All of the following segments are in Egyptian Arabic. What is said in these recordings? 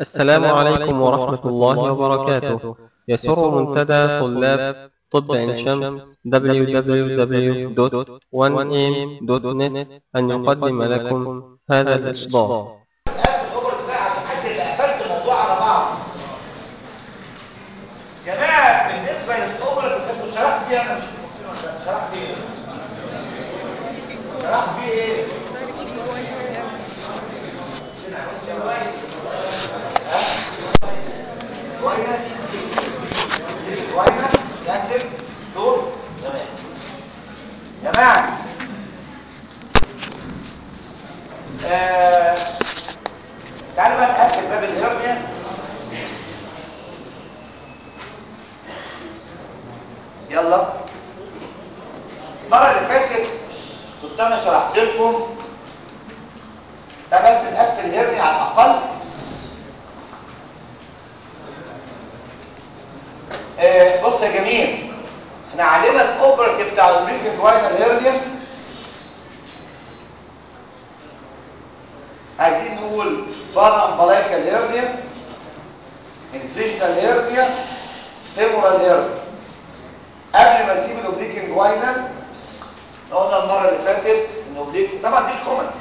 السلام عليكم ورحمة الله وبركاته يسر منتدى طلاب طب عين شمس www.1am.net أن يقدم لكم هذا الإصدار قافل الاوبر ده عشان حد اللي قفلت الموضوع على بعض جماعه بالنسبه للاوبر اللي كنت شرحت فيها انا مش شرحت فيه ايه شرحت فيه ايه كويس كويس كاتب شور تمام جماعه آه تعالوا بقى نقفل باب الهرنيا يلا المره اللي فاتت كنت انا شرحت لكم ده بس نقفل الهرنيا على الاقل آه بص يا جميل احنا علينا الاوبرت بتاع الامريكان جواينال هيرنيا عايزين نقول بارا امبلايكال هيرنيا انسيجنال هيرنيا فيمورال هيرنيا قبل ما اسيب الاوبليك انجوينال قلنا المره اللي فاتت ان اوبليك طبعا دي الكومنتس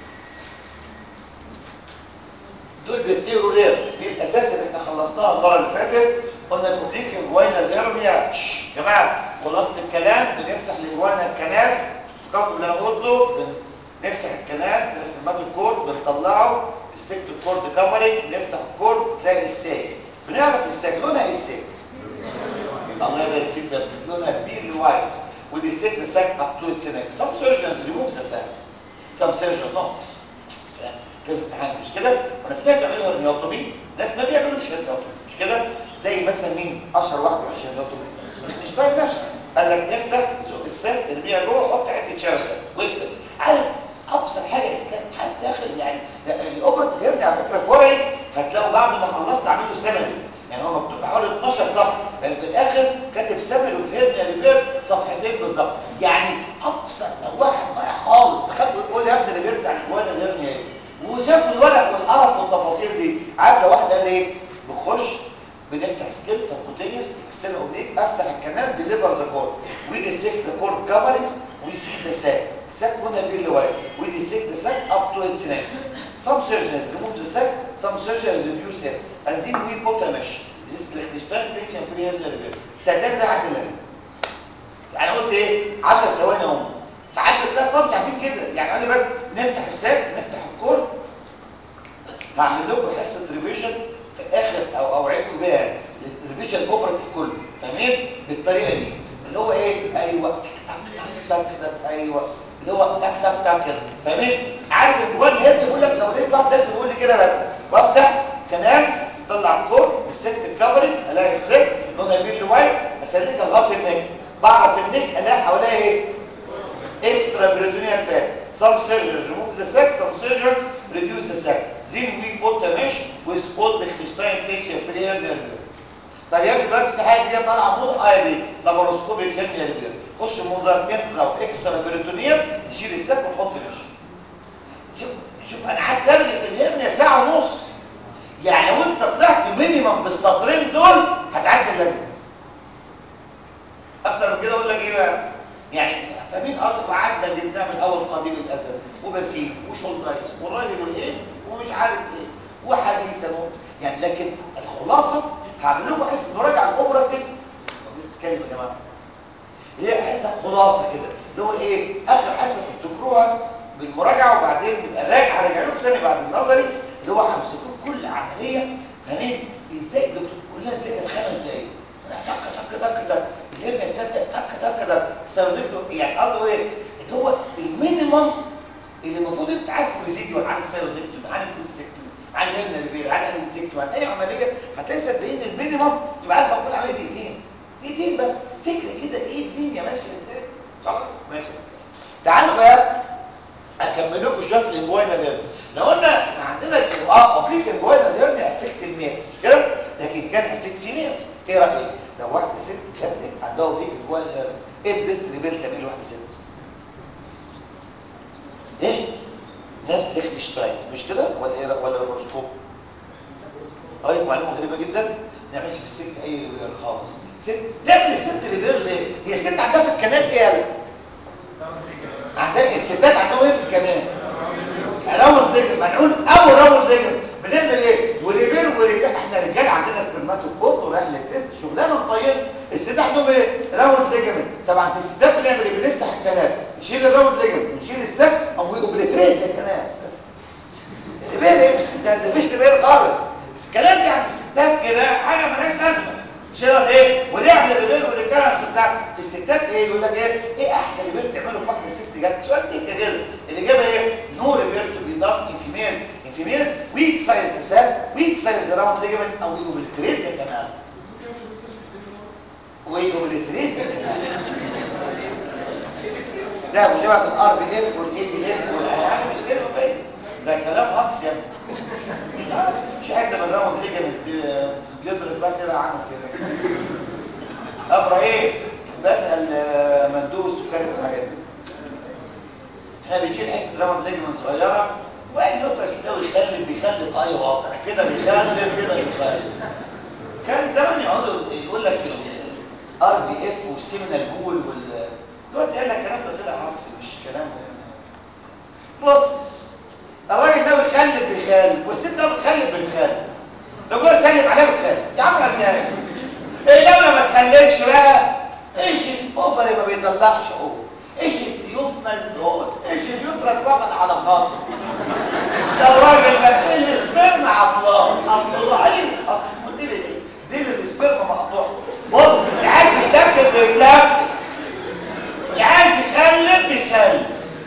دول بيصيروا رير دي الاساس اللي احنا خلصناها المره اللي فاتت قلنا الاوبليك انجوينال هيرنيا يا جماعه خلاصه الكلام بنفتح الانجوينال الكنال فكركم اللي انا قلته نفتح الكنال نسميه الكورد بنطلعه السكت الكورد كفرنج نفتح الكورد تلاقي الساك بنعرف الساك لونها ايه الساك الله يبارك فيك ده لونها كبير وايت ودي سيت ساك اب تو اتس نيك سم سيرجنز ريموف ذا ساك سم سيرجنز نوت كيف الامتحان مش كده وانا في ناس بيعملوا هرنيوتومي ناس ما بيعملوش هرنيوتومي مش كده زي مثلا مين اشهر واحد بيعمل هرنيوتومي اينشتاين نفسه قال لك افتح زق الساك ارميها جوه حط حته شبكه واقفل عارف ابسط حاجه الاسلام حتى داخل يعني الاوبرا فهمني على فكره في ورقي هتلاقوا بعد ما خلصت عامل له سمري يعني هو مكتوب حوالي 12 صفحه بس في الاخر كاتب سمري وفهمني يا ريبير صفحتين بالظبط يعني ابسط لو واحد ضايع خالص دخل يقول يا ابني ريبير بتاع الجوان الهرني ايه وساب الورق والقرف والتفاصيل دي عارف لو واحد قال ايه بخش بنفتح سكيل سبكوتينيوس اكسل اوبليك افتح الكنال ديليفر ذا كورد وي ديسكت ذا كورد كفرنجز وي سي ذا ساك الساك هنا بير لواي وي ديسكت ذا ساك اب تو اتس نيك some surgeons remove the sac some surgeons reduce it and then we put a mesh this is Liechtenstein tension free hernia repair سداد ده عدل يعني قلت ايه 10 ثواني اهو ساعات بتلاقي طب مش عارفين كده يعني قال لي بس نفتح الساك نفتح الكورد هعمل لكم حصه ريفيجن في اخر او اوعدكم بيها الريفيجن اوبراتيف كله فاهمين بالطريقه دي اللي هو ايه ايوه تك تك تك تك تك ايوه اللي هو تك تك تك كده فاهمين عارف الجوان هيد بيقول لك لو لقيت واحد داخل يقول لي كده بس بفتح كلام طلع الكور الست الكفرنج الاقي الست لونها بير لوايت اسلكها لغايه النك بعرف النك الاقي حواليها ايه extra peritoneal fat. Some surgeons remove the sac, some surgeons reduce the sac. Then we put the mesh with both the Liechtenstein tension free hernia طب يا ابني دلوقتي في حاجه دي طالعه موضه اه بي لاباروسكوبيك هيرنيا ريبير خش منظر انترا واكسترا بريتونيال نشيل الساك ونحط مش شوف شوف انا قعدت ارغي في الهرنيا ساعه ونص يعني لو انت طلعت مينيمم بالسطرين دول هتعدي اللجنه اكتر من كده اقول لك ايه بقى يعني فمين ارض قعدنا اللي بنعمل اول قديم الازل وبسيم وشولدرايز والراجل والايه ومش عارف ايه وحديثا يعني لكن الخلاصه هعمل لكم حصه مراجعه الاوبراتيف دي كلمه يا جماعه هي حصه خلاصه كده اللي هو ايه اخر حصه تفتكروها بالمراجعه وبعدين نبقى راجع راجع لكم ثاني بعد النظري اللي هو همسك كل عمليه فاهمين ازاي دكتور كلها ازاي ده خمس دقايق تك تك تك تك الهرنيا تبدا تك تك تك سيروديك يعني قصده ايه اللي هو المينيمم اللي المفروض انت عارفه ريزيديوال عن السيروديك عن الكونسكتوم عن الهرنيا ريبير عن الانسكتوم عن اي عمليه هتلاقي صدقين المينيمم تبقى عارف كل عمليه دقيقتين دقيقتين بس فكره كده ايه الدنيا ماشيه ازاي خلاص ماشي تعالوا بقى اكمل لكم شويه في الانجوينا ديرمي لو قلنا احنا عندنا اه اوبليك انجوينا ديرمي افكت الميلز مش كده لكن كان افكت فيميلز ايه رايك لو واحده ست كاتلك عندها اوبليك انجوينا ديرمي ايه البيست ريبيل تعمل واحده ست ايه ناس ليخنشتاين مش كده ولا ايه ولا لابروسكوب لكم معلومه غريبه جدا ما نعملش في الست اي ريبير خالص ست تعمل الست ريبير ليه هي الست عندها في الكنال ايه يا قلب؟ عندها الستات عندهم ايه في الكنال راوند ليجن منقول او راوند ليجن بنعمل ايه وريبير وريبير احنا رجال عندنا سبرماتوكوت ورحله تيست شغلانه مطينه الستات عندهم ايه راوند ليجن طبعا في الستات بنعمل ايه بنفتح الكلام نشيل الراوند ليجن ونشيل السك او اوبليتريت الكلام ريبير ايه في الستات ده مفيش ريبير خالص بس الكلام دي عند الستات كده حاجه مالهاش لازمه شيلها ايه ونعمل ريبير وريكارنس بتاع في الستات ايه يقول لك ايه ايه احسن ريبير تعمله في واحده ست جت سؤال تكه كده الاجابه ايه نو ريبير تو بي دان ان فيميل ان فيميلز ويك سايز ساب ويك سايز راوند ليجمنت او اوبليتريت زي كمان واوبليتريت زي كمان ده مش بقى في الار بي اف والاي دي اف والحاجات مش كده باين ده كلام هكس يا ابني لا، مش حاجه من راوند ليجمنت بيدرس بقى كده عامل كده ابراهيم بسال آه، مندوب السكري في الحاجات دي احنا بنشيل حته راوند ليجمنت صغيره وقال يطرس ده ويخلف بيخلف في اي وضع كده بيخلف كده يخلف كان زمان يقعدوا يقول لك الار في اف والسيمينال بول وال دلوقتي قال لك الكلام ده طلع عكس مش كلام بص الراجل ده بيخلف بيخلف والست ده بتخلف بتخلف لو جوه سلم عليها بتخلف يا عم هتخلف ايه لو ما تخلفش بقى ايش الاوفر ما بيطلعش اوفر ايش التيوب مزنوق ايش اليوترس فقط على خاطر ده الراجل ما ايه السبرم عطلان اصل ضعيف اصل دي دي السبرم مقطوع بص اللي عايز يتلكك بيتلكك اللي عايز يخلف بيخلف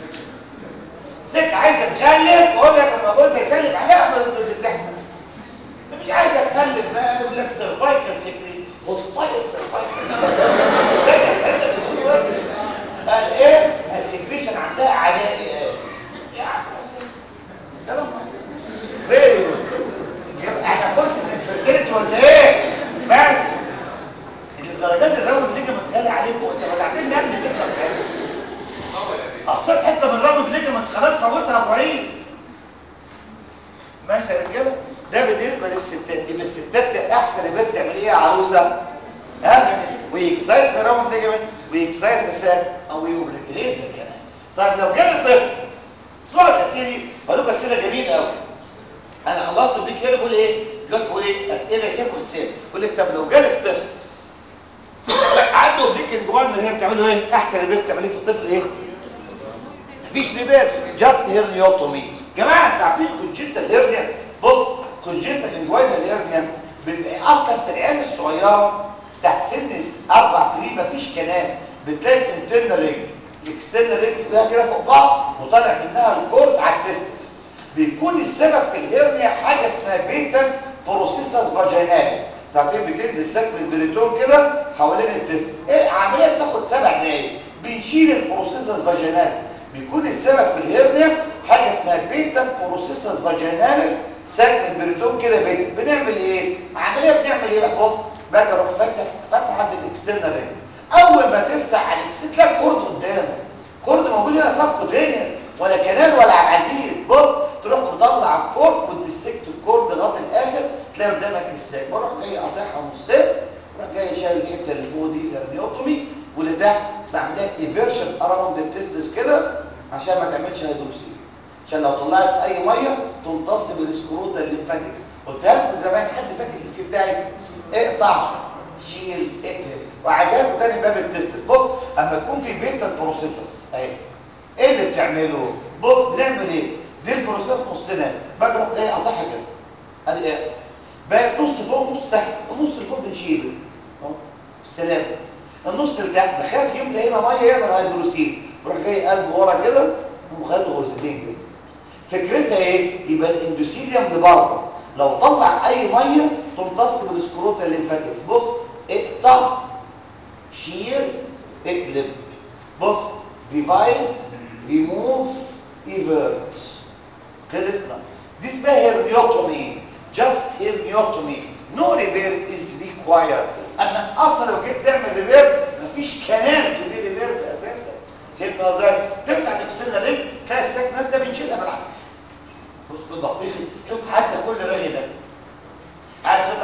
ست عايزه تخلف واقول لك لما جوزها يسلم عليها بتحمل مش عايزه تخلف بقى يقول لك سيرفايكال سكري هوستايل سيرفايكال ده انت بتقول ايه قال ايه السكريشن عندها عدائي ايه يا عم كلام فيري انا بص من الفرتيلتي ولا ايه بس الدرجات الراوند ليجمنت غالي عليكم وانت فتحتني يا ابني تطلع قصيت حته من الراوند ليجمنت خلاص فوتها يا ابراهيم ماشي يا رجاله ده بالنسبه للستات يبقى الستات احسن يبقى تعمل ايه يا عروسه ها ويكسايز راوند ليجمنت ويكسايز ساك او يوبريتريز كمان طيب لو جالي طفل اسمعوا الاسئله دي هقول لكم اسئله جميله قوي انا خلصت بيك هنا بقول ايه دلوقتي بقول ايه اسئله سيكول سيل بقول لك طب لو جالك طفل عنده بليك جوان اللي هي بتعمله ايه احسن ريبير بتعمليه في الطفل ايه مفيش ريبير جاست هيرنيوتومي جماعه انتوا عارفين كونجنتال هيرنيا بص كونجنتال انجوينال هيرنيا بيبقى اصلا في العيال الصغيره تحت سن اربع سنين مفيش كلام بتلاقي الانترنال رينج الاكسترنال رينج فيها كده فوق بعض وطالع منها الكورد على التستس بيكون السبب في الهيرنيا حاجه اسمها بيتا بروسيسس فاجيناليس تعرفين بتنزل سكن البريتون كده حوالين التستس ايه عمليه بتاخد سبع دقايق بنشيل البروسيسس فاجيناليس بيكون السبب في الهيرنيا حاجه اسمها بيتا بروسيسس فاجيناليس سكن البريتون كده بيتا بنعمل ايه عمليه بنعمل ايه بقى بص باجي اروح فاتح فاتح عند الاكسترنال رينج اول ما تفتح على الاكسترنال تلاقي كورد قدامك كورد موجود هنا سبكوتينيوس ولا كنال ولا عزيز بص تروح مطلع الكورد وتدسكت الكورد لغايه الاخر تلاقي قدامك الساك بروح جاي قاطعها نصين وراح جاي شايل الحته اللي فوق دي هرنيوتومي واللي تحت بعمل لها ايفيرشن اراوند التستس كده عشان ما تعملش هيدروسيل عشان لو طلعت في اي ميه تمتص بالسكروتا الليمفاتكس قلتها لكم زمان حد فاكر الفي بتاعي اقطع شيل اقلب وعجبه تاني باب التستس بص اما تكون في بيتا بروسيسس اهي ايه اللي بتعمله بص بنعمل ايه دي البروسيس نصنا باجي اروح جاي قاطعها كده ادي ايه بقى نص فوق نص تحت النص اللي فوق بنشيله اهو سلام النص اللي تحت بخاف يملى هنا ميه يعمل هيدروسيل بروح جاي قلب ورا كده ومخلي غرزتين كده فكرتها ايه يبقى الاندوثيليوم لبره لو طلع اي ميه تمتص بالسكروتا الليمفاتكس بص اقطع شيل اقلب بص ديفايد ريموف ايفيرت خلصنا دي اسمها هيرنيوتومي جاست هيرنيوتومي نو ريبير از ريكوايرد انا اصلا لو جيت تعمل ريبير مفيش كنال تو بي ريبير اساسا فهمت ازاي تفتح الاكسترنال ريب تلاقي الساك ناس ده بنشيلها بالعافيه بص بالبطيخ شوف حتى كل رغي ده عارف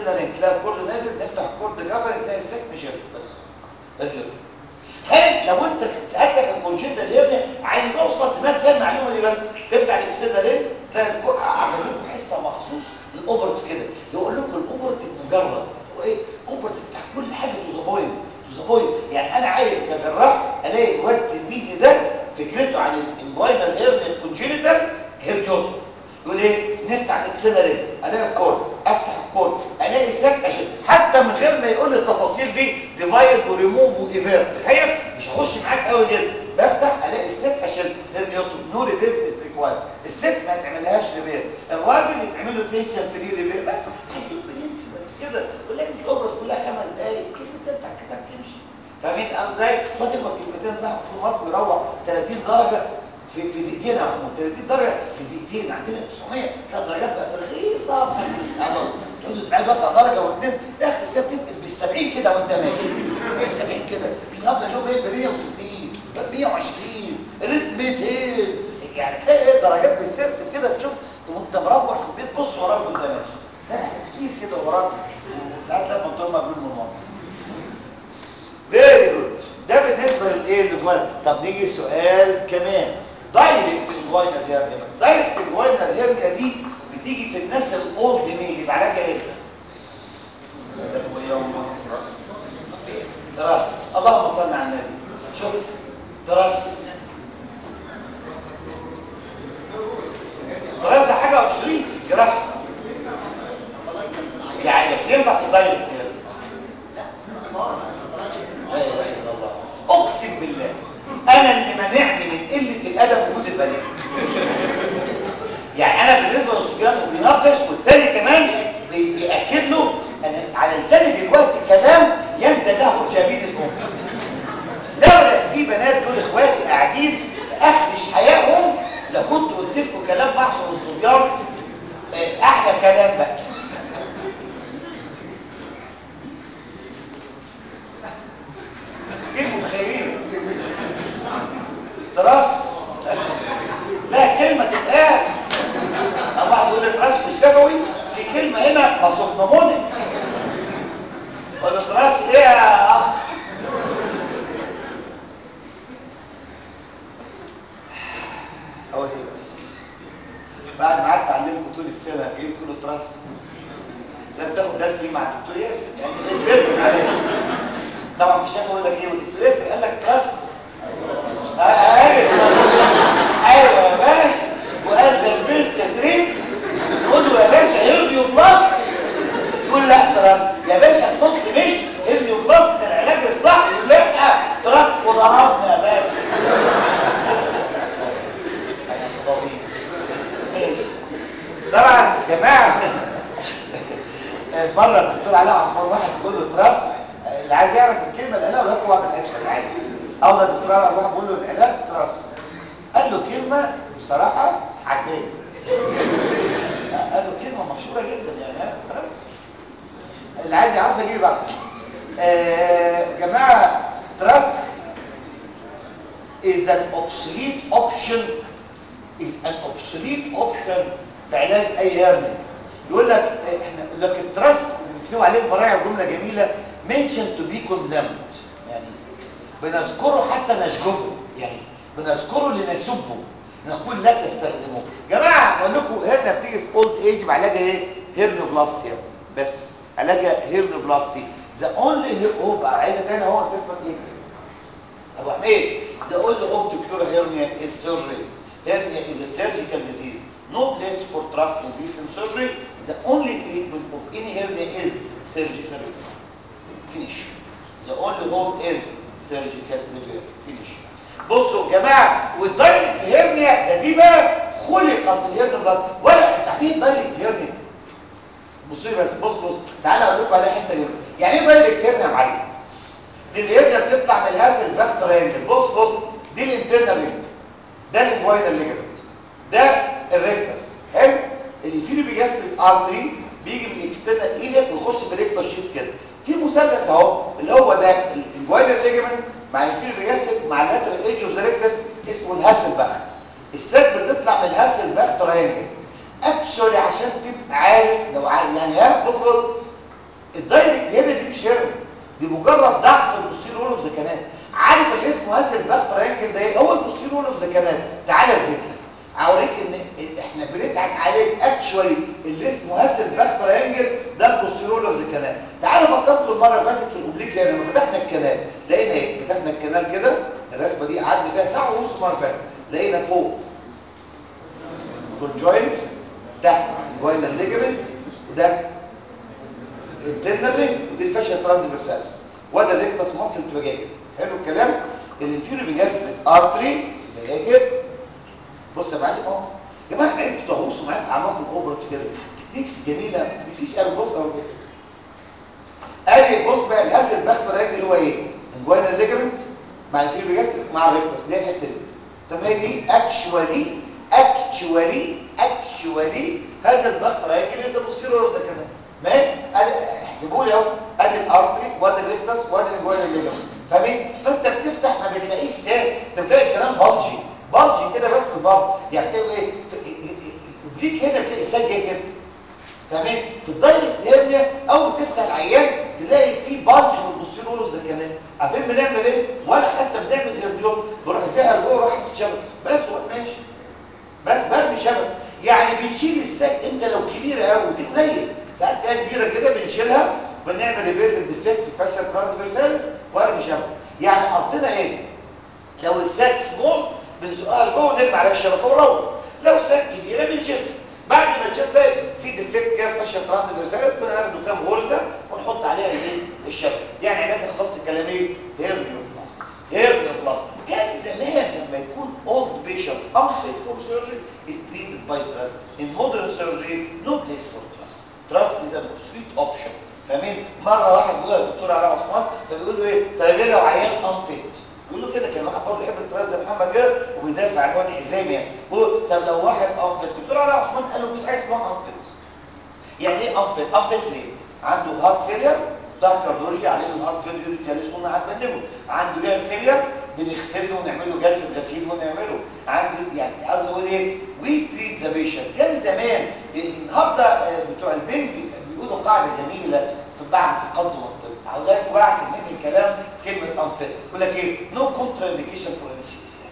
الاكسترنال تلاقي الكورد نازل نفتح الكورد كفر تلاقي السك نشد بس الهرنيا هل لو انت سالتك الكونجنتال هيرنيا عايز اوصل دماغ فيها المعلومه دي بس تفتح الاكسترنال رينج تلاقي الكورد عملوا لكم حصه مخصوص للاوبرتيف كده يقول لكم الاوبرتيف مجرد هو ايه اوبرتيف بتاع كل حاجه تو ذا بوينت تو ذا بوينت يعني انا عايز كجراح الاقي الواد تلميذي ده فكرته عن الانفاينال هيرنيا الكونجنتال هيرنيوتو يقول ايه نفتح الاكسترنال رينج الاقي الكورد افتح الكورد الاقي السك اشد حتى من غير ما يقول لي التفاصيل دي ديفايد وريموف وايفير تخيل مش هخش معاك قوي كده بفتح الاقي السك اشد هيرنيوتو نو ريبير از ريكوايرد الست ما تعملهاش ريبير الراجل يتعمل له تنشن فري ريبير بس عايزين برنسبلز كده يقول لك الاوبرس كلها خمس دقايق كلمتين تك تك تمشي فاهمين ازاي خد المك كلمتين صح شو مارك يروح 30 درجه في في دقيقتين يا محمود 30 درجه في دقيقتين عندنا 900 ثلاث درجات بقت رخيصه تقعد ساعات بقى درجه واثنين اخر سنه تفقد بال 70 كده وانت ماشي بال 70 كده النهارده اليوم ايه ب 160 ب 120 الريتم 200 يعني تلاقي ايه درجات بالسلسل كده تشوف وانت مروح في البيت بص وراك وانت ماشي تلاقي كتير كده وراك وساعات لما تقوم مقبول من المنطقه فيري جود ده بالنسبه للايه للجوال طب نيجي سؤال كمان دايركت الجوينال هيرنيا دايركت الجوينال هيرنيا دي بتيجي في الناس الاولد ميل يبقى علاجها ايه تراس اللهم صل على النبي شوف تراس تراس ده حاجه اوبسوليت جراحه يعني بس ينفع في الدايركت هيرنيا لا اله الا الله اقسم بالله انا اللي منعني من قله الادب وجود البنات يعني انا بالنسبه للصبيان وبيناقش والتاني كمان بي- بياكد له انا على لساني دلوقتي كلام يبدى له جبين الام لولا في بنات دول اخواتي قاعدين في اخر حياتهم لكنت قلت لكم كلام معشر الصبيان آه، احلى كلام بقى كيف متخيلين تراس لا كلمة تتقال أو واحد يقول لي تراس في الشفوي في كلمة هنا مصنموني ولا تراس ايه يا اخ هو دي بس بعد ما قعدت اعلمكم طول السنة ايه تقولوا تراس لا بتاخد درس ايه مع الدكتور ياسر يعني بتبرد عليك طبعا في الشفوي يقول لك ايه والدكتور ياسر قال لك تراس ايوه ايوه يا باشا وقال ده البيس تدريب نقول له يا باشا هيرنيو بلاستيك يقول لا ترى يا باشا تحط مش هيرنيو بلاستيك العلاج الصح يقول لا ترك وضربنا يا باشا انا الصديق ماشي طبعا يا جماعه مره الدكتور علاء عثمان واحد بيقول له تراس اللي عايز يعرف الكلمه اللي قالها له بعد الحصه اللي عايز او ده الدكتور علاء واحد بيقول له العلاج تراس قال له كلمه بصراحه عجباني قال له كلمه مشهوره جدا يعني انا تراس اللي عايز يعرف يجي بعد آه جماعه تراس is an obsolete option is an obsolete option في علاج اي هرنيا يقول لك احنا يقول لك التراس بنكتبوا عليه براعي جمله جميله mention to be condemned يعني بنذكره حتى نشجبه يعني بنذكره لنسبه نقول لا تستخدموه جماعه بقول لكم هرنيا بتيجي في اولد ايج بعلاجها ايه هيرنيوبلاستيا بس علاجها هيرنيوبلاستي ذا اونلي هو بقى عيله تاني هو انت اسمك ايه ابو حميد the only hope to cure hernia is surgery hernia is a surgical disease no place for trust in recent surgery the only treatment of any hernia is surgical finish the only hope is surgical repair finish بصوا يا جماعه والدايركت هيرنيا ده دي بقى خلقت الهيرنيا بس ولا انت عارفين دايركت هيرنيا بصوا لي بس بص بص تعالى اقول لكم على حته هنا يعني ايه دايركت هيرنيا يا معلم دي الهيرنيا بتطلع من الهاس الباك ترينجل بص بص دي الانترنال رينج ده الانجوينال ليجمنت ده الريكتس حلو الانفيري بيجاستريك ارتري بيجي من الاكسترنال ايليك ويخش في الريكتوس شيس كده في مثلث اهو اللي هو ده الانجوينال ليجمنت مع الانفيري بيجاستريك مع اللاترال ايدج اوف ذا ريكتس اسمه الهاسلباخ السات بتطلع من الهاسلباخ ترينجل اكشولي عشان تبقى عارف لو عارف يعني ها بص بص الدايركت هنا دي مش هرم دي مجرد ضعف البوستير وول اوف ذا كانال عارف اللي اسمه هذا الباك تراينجل ده ايه هو البوستير وول اوف ذا كانال تعال اثبت لك اوريك ان احنا بنضحك عليك اكشوالي اللي اسمه هذا الباك تراينجل ده البوستير وول اوف ذا كانال تعالوا فكرتوا المره اللي فاتت في الاوبليك هنا لما فتحنا الكنال لقينا ايه فتحنا الكنال كده الرسمه دي قعدنا فيها ساعه ونص المره اللي فاتت لقينا فوق كونجوينت تحت جوينال ليجمنت وده انترنالي ودي الفاشيا ترانسفيرسالز وده الريكتس ماسل تبقى جايه كده حلو الكلام الانفيريور بيجاستريك ارتري يبقى جاي كده بص يا معلم اهو يا جماعه عايز تغوصوا معايا في اعماق الاوبرا كده تكنيكس جميله ما تنسيش قوي بص اهو كده ادي بص بقى الاسل باخد راجل اللي هو ايه انجوينا الليجمنت مع الانفيريور بيجاستريك مع الريكتس دي الحته دي طب هي دي اكشوالي اكشوالي اكشوالي هذا البخت راجل لسه بوستيرور ولا كده ماشي احسبوا لي اهو ادي الارتري وادي الريكتس وادي الجوين الليجمنت فاهمين فانت بتفتح ما بتلاقيش سام انت بتلاقي الكلام بلجي بلجي كده بس البلج يعني بتلاقي ايه الاوبليك هنا بتلاقي ساجه كده فاهمين في الدايركت هيرنيا اول تفتح العيان تلاقي في بلج في البوستير وول اوف ذا كانال عارفين بنعمل ايه ولا حتى بنعمل هيرنيوم بروح زهق جوه راح شبك بس هو ماشي بس برمي شبك يعني بنشيل الساك انت لو كبيره قوي دي قليل ساعات تلاقيها كبيره كده بنشيلها بنعمل ريبير للديفكت فاشل ترانسفيرسالس وارمي شبكه يعني قصدنا ايه لو الساك سمول بنزقها لجوه ونرمي عليها الشبكه ونروح لو ساك كبيره بنشيلها بعد ما تشيل تلاقي في ديفكت كده فاشل ترانسفيرسالس بناخده كام غرزه ونحط عليها الايه الشبكه يعني علاج خلاص الكلام ايه هيرنيو بلاست هيرنيو بلاست كان زمان لما يكون old patient unfit for surgery is treated by trust. In modern surgery, no place for trust. Trust is a sweet option. فاهمين؟ مرة واحد بيقول للدكتور علاء عثمان فبيقول له ايه؟ طيب ايه لو عيان unfit؟ يقول له كده كان واحد برضه يحب التراست زي محمد كده وبيدافع عن واد الحزام يعني يقول طب لو واحد unfit الدكتور علاء عثمان قال له مفيش حاجه اسمها unfit. يعني ايه unfit؟ unfit ليه؟ عنده هارت فيلير ضغط كارديولوجي عليه الهارت فيلير يتكلمش قلنا هنبنبه عنده ريال فيلير بنغسله ونعمل له جلسه غسيل ونعمله عنده يعني عاوز اقول ايه وي تريت ذا بيشنت كان زمان النهارده بتوع البنك بيقولوا قاعده جميله في بعد تقدم الطب هقول لك بقى احسن مني الكلام في كلمه انفيت يقول لك ايه نو كونترا انديكيشن فور انستيزيا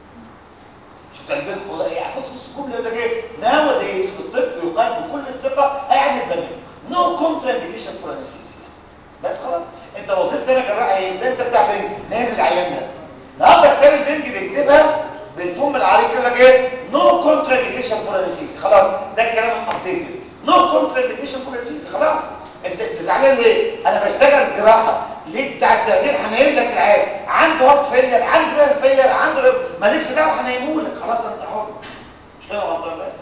شو بتوع البنك والله يعني بص بص الجمله يقول لك ايه ناو دايز في الطب يقال بكل الثقه يعني البنك نو كونترا انديكيشن فور انستيزيا بس خلاص انت وظيفتك يا جماعه ايه ده انت بتاع بنك نعمل العيان ده النهارده كتاب البنج بيكتبها بالفم العريض يقول لك ايه نو كونترا انديكيشن فور انستيزيا خلاص ده الكلام الابديتد نو كونترا انديكيشن فور انستيزيا خلاص انت انت زعلان ليه انا بشتغل جراحه ليه بتاع التقدير هنايم لك العيان عنده هارت فيلير عنده ريال فيلير عنده ريال مالكش دعوه هنايمه لك خلاص انت حر مش كده غلطان بس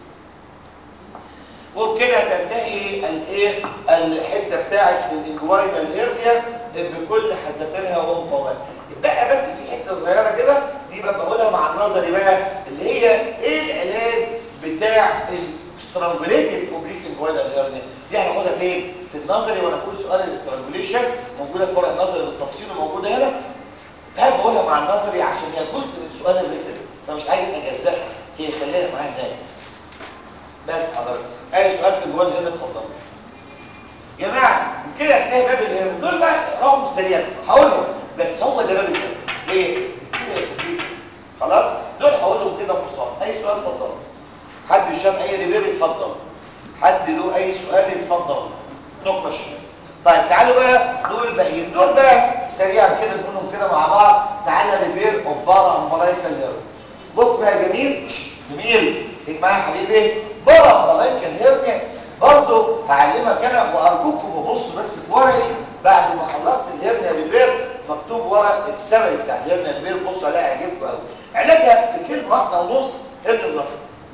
وبكده تنتهي الايه الحته بتاعه الانجوينال هيرنيا بكل حذافيرها ومقاوماتها بقى بس في حته صغيره كده دي بقى بقولها مع النظري بقى اللي هي ايه العلاج بتاع الاسترانجوليتد اوبليك انجوينال هيرنيا دي هناخدها فين في النظري وانا كل سؤال الاسترانجوليشن موجوده في ورق النظري بالتفصيل وموجوده هنا ده بقولها مع النظري عشان هي جزء من السؤال الريتن فمش عايز اجزئها هي خليها معايا هناك بس حضرتك اي سؤال في الجوال هنا اتفضل جماعه كده هتلاقي باب الهرم دول بقى اقراهم سريعا هقولهم بس هو ده باب الهرم ليه خلاص دول هقولهم كده ببساطه اي سؤال اتفضل حد يشام اي ريبير يتفضل حد له اي سؤال يتفضل نو كويشنز طيب تعالوا بقى نقول الباقيين دول بقى سريعا كده نقولهم كده مع بعض تعالى ريبير اوف بارا امبلايكال هيرم بص بقى يا جميل جميل ايه معايا يا حبيبي بارا امبلايكال هيرنيا برضه هعلمك انا وارجوكم ببصوا بس في ورقي بعد ما خلصت الهرنيا ريبير مكتوب ورق السبب بتاع الهرنيا ريبير بصوا عليها هيعجبكم قوي علاجها في كلمه واحده ونص هرنيا بلاف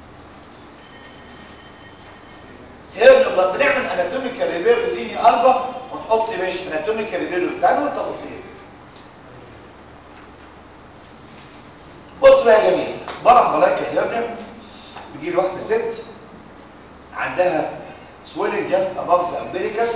هرنيا بلاف بنعمل اناتوميكال ريبير لليني قلبه ونحط ماشي اناتوميكال ريبير تعالوا التفاصيل بص بقى يا جميل بره ملايكه الهرنيا بيجي لي واحده ست عندها swelling just above the umbilicus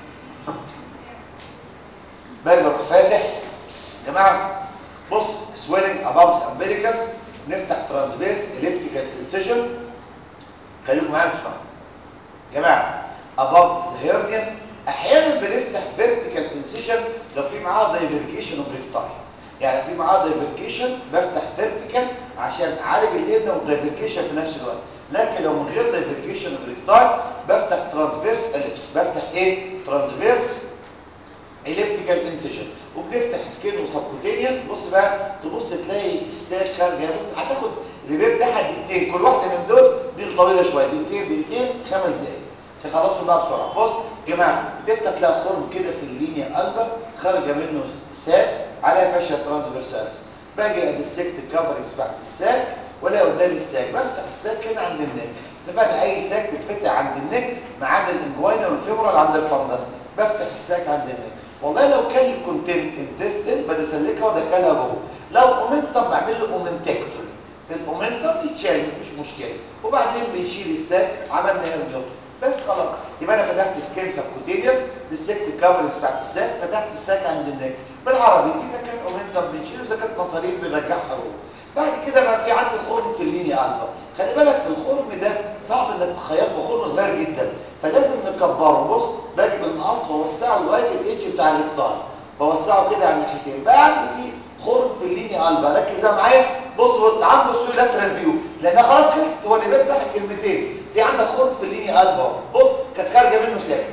باجي اروح فاتح يا جماعه بص swelling above the umbilicus نفتح ترانسفيرس elliptical incision خليكم معايا بسرعه يا جماعه above the hernia احيانا بنفتح فيرتيكال انسيشن لو في معاه دايفركيشن اوف ريكتاي يعني في معاه دايفركيشن بفتح فيرتيكال عشان اعالج الهرنه والدايفركيشن في نفس الوقت لكن لو من غير دايفركيشن اوف ريكتاي بفتح ترانسفيرس اليبس بفتح ايه ترانسفيرس اليبتيكال انسيشن وبنفتح سكين وسبكوتينيوس بص بقى تبص تلاقي الساك خارج يعني بص هتاخد ريبير ده دقيقتين كل واحده من دول دي طويله شويه دقيقتين دقيقتين خمس دقايق تخلصوا بقى بسرعه بص يا جماعه بتفتح تلاقي خرم كده في اللينيا قلبه خارجه منه ساك عليها فاشيا ترانسفيرساليس باجي ادسكت الكفرنجز بعد الساك ولا قدامي الساك بفتح الساك هنا عند النك اتفقنا اي ساك تتفتح عند النك ما عدا الانجوينا والفيبرال عند الفندس بفتح الساك عند النك والله لو كان الكونتنت انتستين بدسلكها وادخلها جوه لو اومنتم بعمل له اومنتكتوري الاومنتم يتشال مفيش مشكله وبعدين بنشيل الساك عملنا هيرنيوتومي بس خلاص يبقى انا فتحت سكين سبكوتينيوس ديسكت الكفرنجز بتاعت الساك فتحت الساك عند النك بالعربي اذا كان اومنتم بنشيله اذا كانت مصاريف بنرجعها جوه بعد كده بقى في عندي خرم في اللينيا قلبه خلي بالك الخرم ده صعب انك تخيطه خرم صغير جدا فلازم نكبره بص باجي بالمقص واوسعه لغايه الاتش بتاع الاقطار بوسعه كده على الناحيتين بقى عندي فيه خرم في اللينيا قلبه ركز بقى معايا بص بص تعال بص لاترال فيو لانها خلاص خلصت هو اللي بيفتح كلمتين في عندك خرم في اللينيا قلبه بص كانت خارجه منه ساك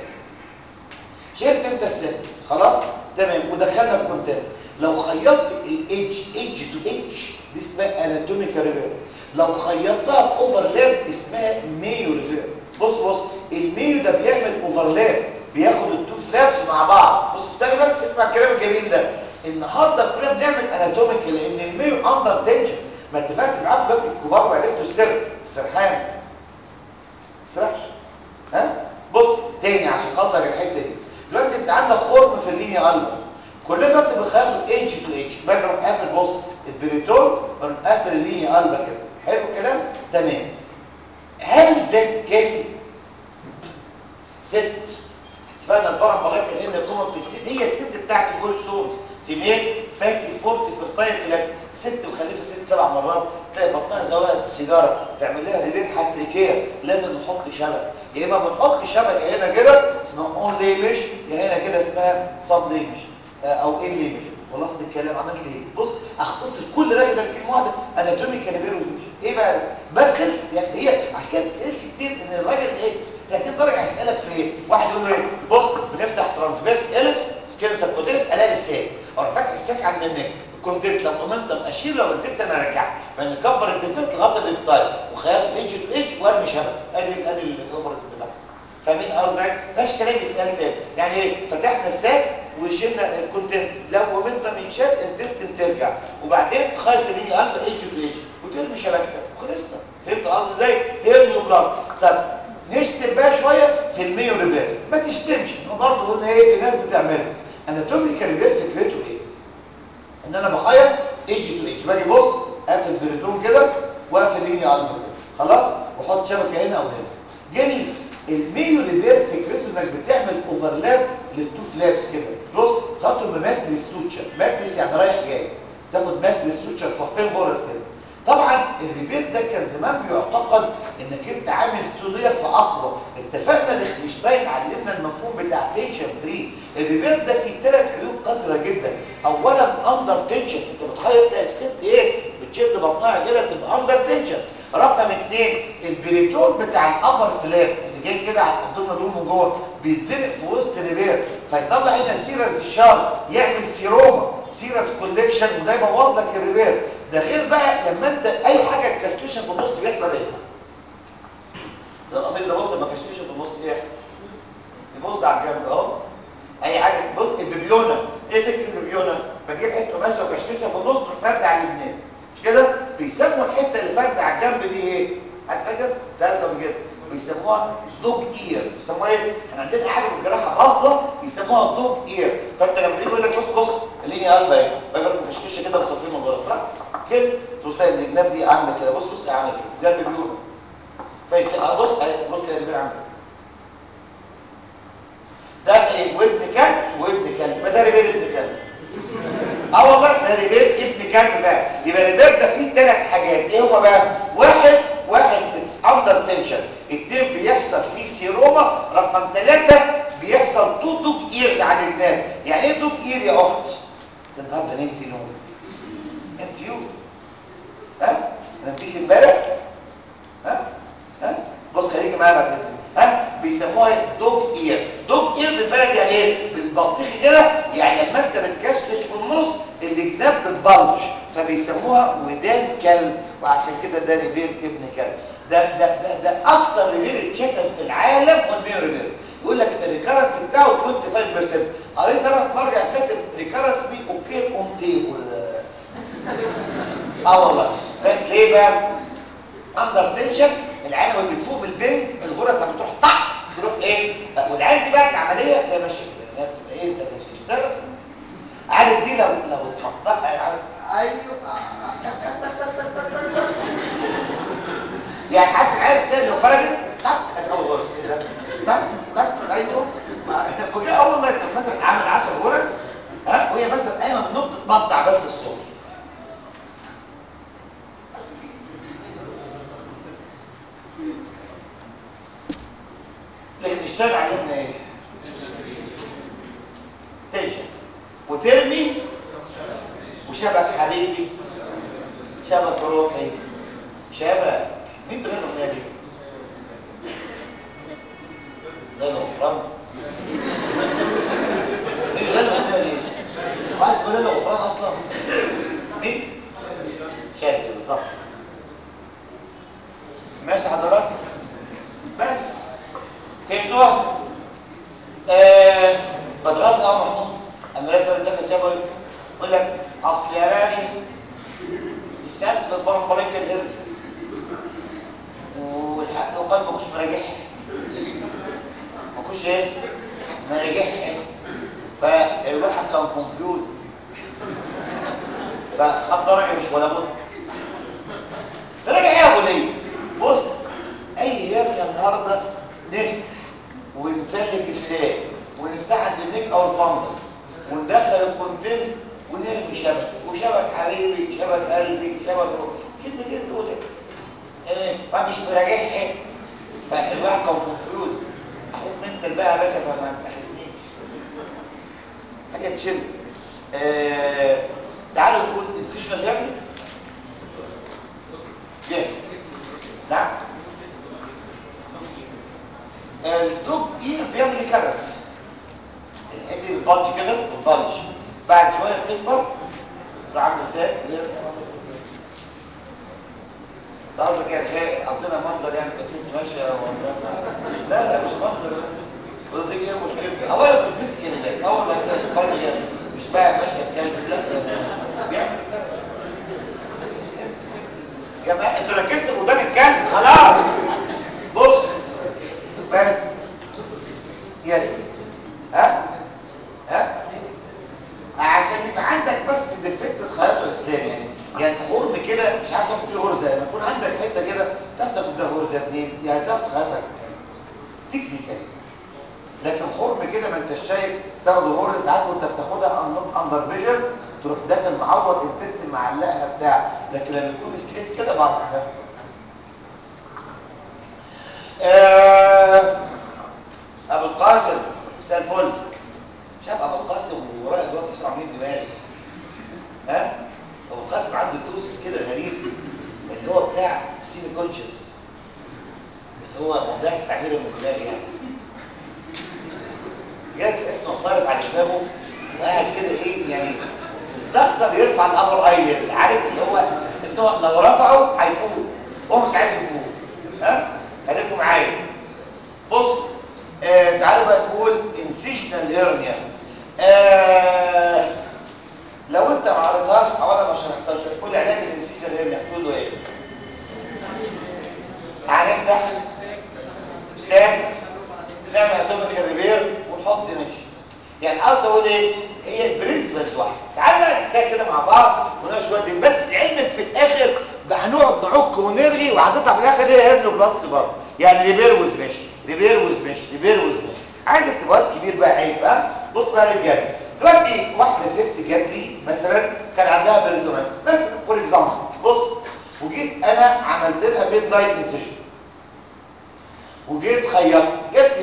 شلت انت الساك خلاص تمام ودخلنا الكونتينر لو خيطت الاتش اتش تو اتش دي اسمها اناتوميكال ريفير لو خيطتها باوفرلاب اسمها ميو ريفير بص بص الميو ده بيعمل اوفرلاب بياخد التو فلابس مع بعض بص استنى بس اسمع الكلام الجميل ده النهارده كلنا بنعمل اناتوميكال لان الميو اندر تنشن ما اتفقت معاكم دلوقتي الكبار وعرفتوا السر السرحان سرحش ها بص تاني عشان خاطر الحته دي دلوقتي انت عندك خرم في اللينيا قلبه كلنا دلوقتي بنخلوا اتش تو اتش باجي اروح قافل بص البريتون واروح قافل اللينيا قلبه كده حلو الكلام تمام هل ده كافي ست اتفقنا البرم ملاك الهن يقوم في الست هي الست بتاعت الجول سورس في ميل فاتي فورتي في الطاير في ست مخلفه ست سبع مرات تلاقي بطنها زي ورقه السيجاره تعمل لها ريبير حتريكيه لازم نحط شبك يا اما بنحط شبكه هنا كده اسمها اون ليمش يا هنا كده اسمها صب ليمش او ان ليمش خلصت الكلام عملت ايه بص اختصر كل راجل ده كلمه واحده اناتومي كانبير وفيش ايه بقى بس خلصت يعني هي عشان كده ما بتسالش كتير ان الراجل ايه 30 درجه هيسالك في ايه واحد يقول له ايه بص بنفتح ترانسفيرس اليبس سكين سبكوتيس الاقي الساك اروح فاتح الساك عند النك كنت لو مومنتم اشيل لو انت انا ارجعها فنكبر الديفيت لغايه الاكتاير وخياط اتش تو اتش وارمي شبك ادي ادي الاوبر بتاعها فاهمين قصدي فاش كلام يتقال تاني يعني ايه فتحنا الساك وشلنا الكونتنت لو مومنتم ينشال الديستن ترجع وبعدين تخيط ليني قلب اتش تو اتش وترمي شبكتك وخلصنا فهمت قصدي ازاي هيرنيو بلاس طب نشتم بقى شويه في الميو ريبير ما تشتمش احنا برضه قلنا ايه في ناس بتعملها اناتوميكال ريبير فكرته ايه ان انا بخيط اتش تو اتش باجي بص اقفل بريتون كده واقفل ليني قلب كده خلاص واحط شبكه هنا او هنا جميل الميو ريفير فكرته انك بتعمل اوفرلاب للتو فلابس كده بص خدته بماتريس سوتشر ماتريس يعني رايح جاي تاخد ماتريس سوتشر صفين غرز كده طبعا الريبير ده كان زمان بيعتقد انك انت عامل تولير في اقوى اتفقنا ليخنشتاين علمنا المفهوم بتاع تنشن فري الريبير ده فيه ثلاث عيوب قذره جدا اولا اندر تنشن انت بتخيط تلاقي الست ايه بتشد بطنها كده تبقى اندر تنشن رقم اثنين البريتون بتاع الابر فلاب اللي جاي كده على الابدومن دول من جوه بيتزنق في وسط ريبير فيطلع هنا سيرس الشعر يعمل سيروما سيرس كوليكشن وده يبوظ لك الريبير ده غير بقى لما انت اي حاجه تكشكشها في النص بيحصل ايه القميص ده بص لما كشكشه في النص ايه يحصل يبص على الجنب اهو اي حاجه بص البيبيونه ايه فكره البيبيونه بجيب حته قماشه وكشكشها في النص تروح فارده على الاثنين مش كده بيسموا الحته اللي فارده على الجنب دي ايه هتفكر ترجم كده بيسموها دوج اير بيسموها ايه احنا عندنا حاجه في الجراحه باطله بيسموها دوج اير فانت لما يجي يقول لك بص بص الليني قلبه اهي بجرب كشكشه كده بصفين من بره صح كده تبص تلاقي الجناب دي عامله كده بص بص عامله كده زي البيبيونه فيس بص بص تلاقي البيبي عامله ده ايه ودن كلب ودن كلب ما ده ريبير ابن كلب اه والله ده ريبير ابن كلب بقى يبقى الريبير ده فيه ثلاث حاجات ايه هما بقى واحد واحد اتس اندر تنشن اثنين بيحصل فيه سيروما رقم ثلاثة بيحصل تو تو دوج ايرز على الجناب يعني ايه دوج اير يا اخت ده النهارده نمت نوم انت يوم ها نمتيش امبارح ها ها بص خليكي معايا بعد اذنك ها بيسموها دوج اير دوج اير بالبلد يعني ايه بالبطيخي كده يعني لما انت بتكشكش في النص الجناب بتبلج فبيسموها ودان كلب وعشان كده ده ريبير ابن كلب ده ده ده, ده اكتر ريبير اتشتم في العالم هو المين ريبير يقول لك الريكارنس بتاعه 25% قريت انا في مرجع كاتب ريكارنس بي اوكي اون تيبل اه والله ليه بقى اندر تنشن العين وهي بتفوق بالبنج الغرز لما بتروح طق تروح ايه والعين دي بقى العمليه تلاقي ماشيه كده انها بتبقى ايه انت تشتغل عارف دي لو لو اتحطها عارف ايوه يعني حتى العين التاني لو فرجت طق ادي اول غرز ايه ده طق طق ايوه بقى اول ما مثلا عامل 10 غرز ها وهي مثلا قايمه من نقطه تقطع بس الصوت لكن اشتغل علمنا ايه تنشن وترمي وشبك حبيبي شبك روحي شبك مين غير الاغنيه دي غير غفران مين غير الاغنيه دي عايز تقول لنا غفران اصلا مين شادي بالظبط ماشي حضرتك بس فهمتوها آه مدرسة أو محمود أما لا ترى دخل شافه يقول لك أصل يا باشا السالت في البرمبرين كان هرب والحق وقال ما كنتش مراجعها ما كنتش ايه مراجعها فالواحد كان كونفيوز فخد درجة مش ولا بد تراجع ايه يا ابو ليه بص اي يرجع النهارده نفتح ونسلك الساق ونفتح الدميك او الفندس وندخل الكونتنت ونرمي شبك وشبك حبيبي شبك قلبي شبك روح كلمتين دول تمام ما مش مراجعها فالواحد كان كونفيوز اخوك منتل بقى يا باشا فما تاخذنيش حاجه تشل آه تعالوا نقول انسيشنال يا ابني يس نعم الدوب اير بيعمل كرس الحته دي بتبلج كده بتبلج بعد شويه تكبر تروح عامله ازاي ده قصدك يعني شيء قصدنا منظر يعني بس انت ماشيه ولا لا لا مش منظر بس وده دي ايه مشكلتي اولا مش بنت كلمات اولا كده الفرق يعني مش بقى ماشيه بكلمه لا بيعمل كده جماعه انتوا ركزتوا قدام الكلب خلاص بص بس يس ها ها عشان يبقى عندك بس ديفكت خياطه اسلام يعني يعني خرم كده مش عارف تاخد فيه غرزه لما يكون عندك حته كده تعرف تاخد ده غرزه اتنين يعني تعرف تخيطها تكنيكال لكن خرم كده ما انتش شايف تاخد غرزه ساعات وانت بتاخدها اندر فيجن تروح داخل معوض الفيست معلقها بتاع لكن لما يكون ستريت كده بعرف اخدها آه ابو القاسم مساء الفل شاف ابو القاسم ورايا دلوقتي يسمع مين دماغي ها ابو القاسم عنده توزس كده غريب اللي هو بتاع سيمي كونشس اللي هو ما ده تعبير من دماغي يعني جاز اسمه صارف على دماغه وقاعد كده ايه يعني مستخسر يرفع الابر ايلد عارف اللي هو بس هو لو رفعه هيفوق هو مش عايز يفوق ها خليكم معايا بص آه تعالوا بقى تقول انسيشنال هيرنيا آه لو انت ما قريتهاش او انا ما شرحتهاش تقول علاج الانسيشنال هيرنيا هتقول له ايه هنفتح ساك نعمل اتوميك ريبير ونحط ماشي يعني قصدي اقول ايه هي البرنسبلز واحده تعالوا بقى نحكيها كده مع بعض ونقول شويه بس علمك في الاخر هنقعد نعك ونرغي وهتطلع في الاخر هي هيرنو بلاست برضه يعني ريبير وز ماشي ريبير وز ماشي ريبير وز ماشي عايز اختبارات كبير بقى عيب ها بص بقى للجد دلوقتي واحده ست جات لي مثلا كان عندها بريتونانس مثلا فور اكزامبل بص وجيت انا عملت لها ميد لايت انسيشن وجيت خيطت جات لي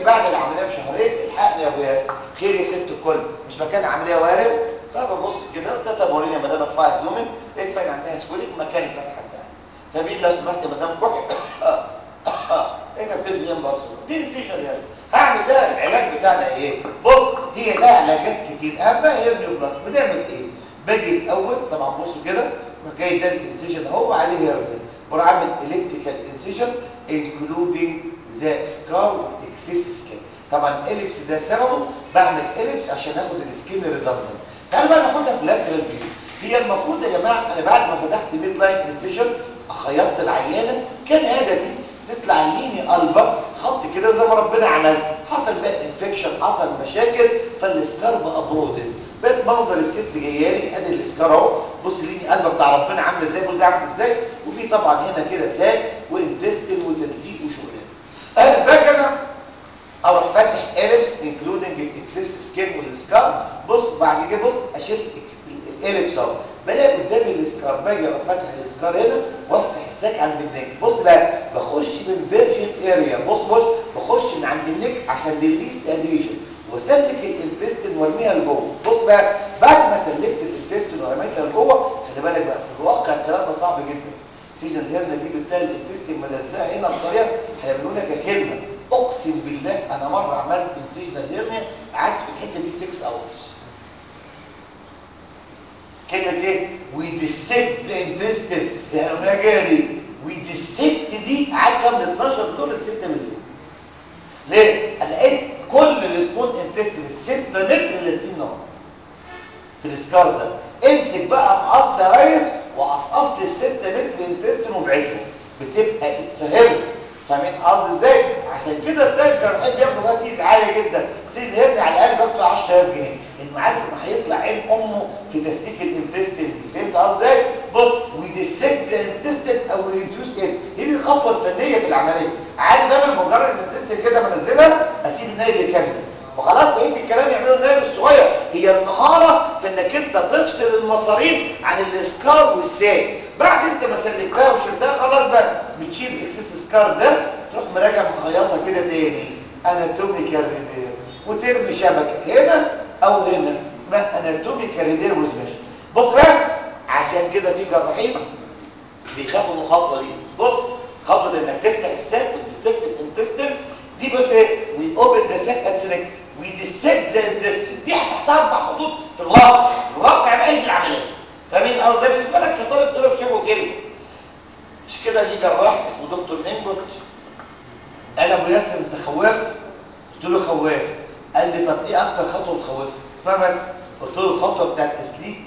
بعد العمليه بشهرين الحقني يا ابو ياسر خير يا ست الكل مش مكان العمليه وارم فببص كده قلت لها طب وريني يا مدام ارفعي هدومك لقيت فعلا عندها سكوليك مكان الفتحه بتاعتها فمين لو سمحت يا مدام كحي هنا بتبني ام برضه دي انفيشن يعني هعمل ده العلاج بتاعنا ايه بص هي لها علاجات كتير اهمها هي النيوبلاس بنعمل ايه باجي الاول طبعا بصوا كده جاي ده الانسيجن هو عليه هيرنيا بروح اعمل الكتريكال انسيجن انكلودينج ذا سكار اكسس سكين طبعا الاليبس ده سببه بعمل اليبس عشان اخد السكين ريدندنت تعالوا بقى ناخدها في لاترال فيو هي المفروض يا جماعه انا بعد ما فتحت ميد لاين انسيجن خيطت العيانه كان هدفي تطلع ليني قلبه خط كده زي ما ربنا عمل حصل بقى انفكشن حصل مشاكل فالسكار بقى برودن بقت منظر الست جايالي ادي الاسكار اهو بص ليني قلبه بتاع ربنا عامله ازاي بص عامل ازاي وفي طبعا هنا كده ساك وانتستين وتلزيق وشغلانه أه باجي انا اروح فاتح اليبس انكلودنج الاكسس سكين والسكار بص بعد كده بص اشيل الاليبس اهو بلاقي قدامي الاسكار باجي اروح فاتح الاسكار هنا وافتح الساك عند النك بص بقى بخش من فيرجن اريا بص بص بخش من عند النك عشان دي الليست اديشن واسلك الانتستين وارميها لجوه بص بقى بعد ما سلكت الانتستين ورميتها لجوه خلي بالك بقى في الواقع الكلام ده صعب جدا سيجن الهرنه دي بتلاقي الانتستين ملزقه هنا بطريقه هيعملوا لك كلمه اقسم بالله انا مره عملت انسيجنال هيرنيا قعدت في الحته دي 6 اورز كلمه ايه وي ديسكت ذا انتستين يعني جالي وي ديسكت دي قعدت من 12 دول ل 6 مليون ليه انا لقيت كل السبون انتستين ال 6 متر لازقين نار في السكار ده امسك بقى مقص يا ريس وقصقص لي ال 6 متر انتستين وابعدهم بتبقى اتسهلت فاهمين قصدي ازاي عشان كده تلاقي الجراحين بياخدوا بقى فيز عالي جدا سيد الهرني على الاقل بدفع 10000 جنيه انه عارف انه هيطلع عين امه في تسليك الانتستين دي فهمت قصدي ازاي بص ويديسكت ذا انتستين او ريديوس ات هي دي الخطوه الفنيه في العمليه عارف انا مجرد الانتستين كده بنزلها اسيب النايب يكمل وخلاص بقيت الكلام يعمله النايب الصغير هي المهاره في انك انت تفصل المصارين عن الاسكار والساك بعد انت ما سلكتها وشلتها خلاص بقى بتشيل الاكسس سكار ده تروح مراجع مخيطها كده تاني اناتوميكال ريبير وترمي شبكه هنا او هنا اسمها اناتوميكال ريبير وزمش بص بقى عشان كده في جراحين بيخافوا من الخطوه دي بص خطوه انك تفتح الساك وتديسكت الانتستين دي بص ايه وي اوبن ذا ساك ات سنك وي ديسكت ذا انتستين دي هتحتها اربع خطوط في الواقع الواقع بقى دي العمليه فاهمين قصدي بالنسبه لك كطالب طالب شافه كده مش كده جه جراح اسمه دكتور مينجوت قال ابو ياسر انت خوفت قلت له خواف قال لي طب ايه اكتر خطوه بتخوفك اسمها مثلا قلت له الخطوه بتاعت تسليك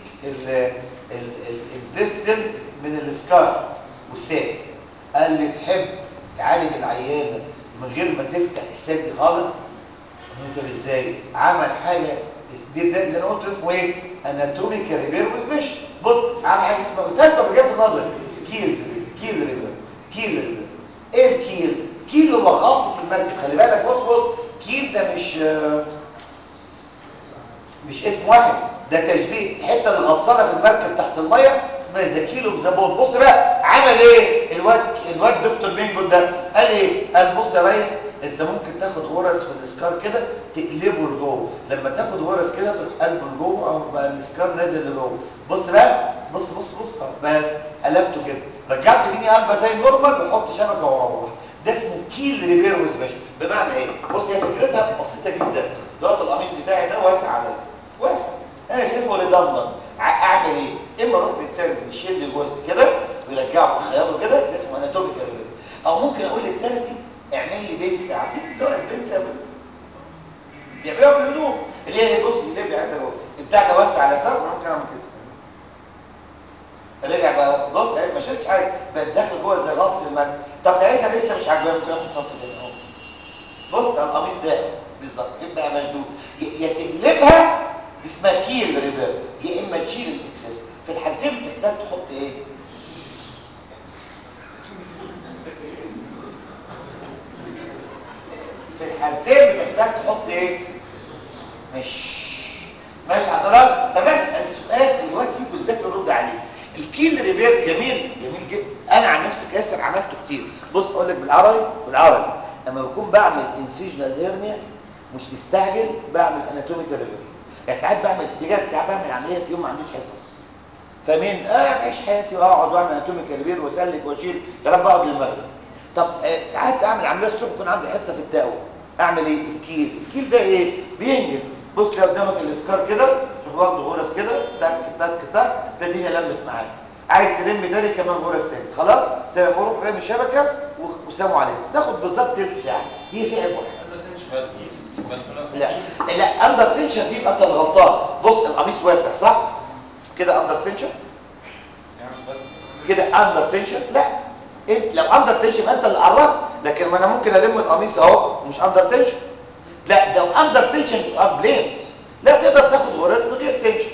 الديستن من السكار والساك قال لي تحب تعالج العيانه من غير ما تفتح الساك دي خالص انت ازاي عمل حاجه دي ده اللي انا قلت اسمه ايه اناتوميكال ريبير مش بص عامل حاجه اسمها قلت لك طب جاب نظري كيلز كيل ريبير كيل ريبير ايه الكيل كيل هو غطس المركب خلي بالك بص بص كيل ده مش مش اسم واحد ده تشبيه الحته اللي غطسانه في المركب تحت الميه اسمها ذا كيلو في ذا بول بص بقى عمل ايه الواد الواد دكتور بينجو ده قال ايه قال بص يا ريس انت ممكن تاخد غرز في الاسكار كده تقلبه لجوه لما تاخد غرز كده تروح قلبه لجوه او بقى الاسكار نازل لجوه بص بقى بص بص بص بس قلبته كده رجعت ليني قلبه تاني نورمال وحط شبكه واروح ده اسمه كيل ريبير وسبيشن بمعنى ايه بص هي فكرتها بسيطه جدا دلوقتي القميص بتاعي ده واسع عليا واسع انا شايفه ريدندنت اعمل ايه اما اروح للترز يشيل لي جزء كده ويرجعه يخيطه كده ده اسمه اناتوميكال ريبير او ممكن اقول للترزي اعمل لي بنسه عارفين اللي هو البنسه بيعملوها بالهدوم اللي هي بص اللي بيعمل اهو بتاع ده وسع على سر ممكن اعمل كده رجع بقى بص ما شلتش حاجه بقت داخل جوه زي غطس المركب طب لقيتها لسه مش عاجباني ممكن اخد صف تاني اهو بص ده القميص ده بالظبط تبقى مشدود يا تقلبها دي اسمها كيل ريبير يا اما تشيل الاكسس في الحالتين بتحتاج تحط ايه في الحالتين بتحتاج تحط ايه مش ماشي حضرتك طب اسال سؤال الواد فيكم ازاي يرد عليه الكيل ريبير جميل جميل جدا انا عن نفسي كاسر عملته كتير بص اقول لك بالعربي بالعربي لما بكون بعمل انسيجنال هيرنيا مش مستعجل بعمل اناتوميكال ريفير يعني ساعات بعمل بجد ساعات بعمل عمليه في يوم ما عنديش حصص فمين اه اعيش حياتي واقعد واعمل اناتوميكال ريفير واسلك واشيل يا رب اقعد للمغرب طب آه ساعات اعمل عمليه الصبح يكون عندي حصه في التقوى اعمل ايه الكيل الكيل ده ايه بينجز بص لو قدامك الاسكار كده تروح واخد غرز كده تك تك تك ده الدنيا لمت معاك عايز تلم تاني كمان غرز تاني خلاص تمام روح رامي شبكه وسلام عليكم تاخد بالظبط تلت ساعه هي في عيب واحد لا لا اندر تنشن دي يبقى انت الغلطان بص القميص واسع صح كده اندر تنشن كده اندر تنشن لا انت لو اندر تنشن انت اللي قررت لكن ما انا ممكن الم القميص اهو مش اندر تنشن لا لو اندر تنشن يبقى بليند لا تقدر تاخد غرز من غير تنشن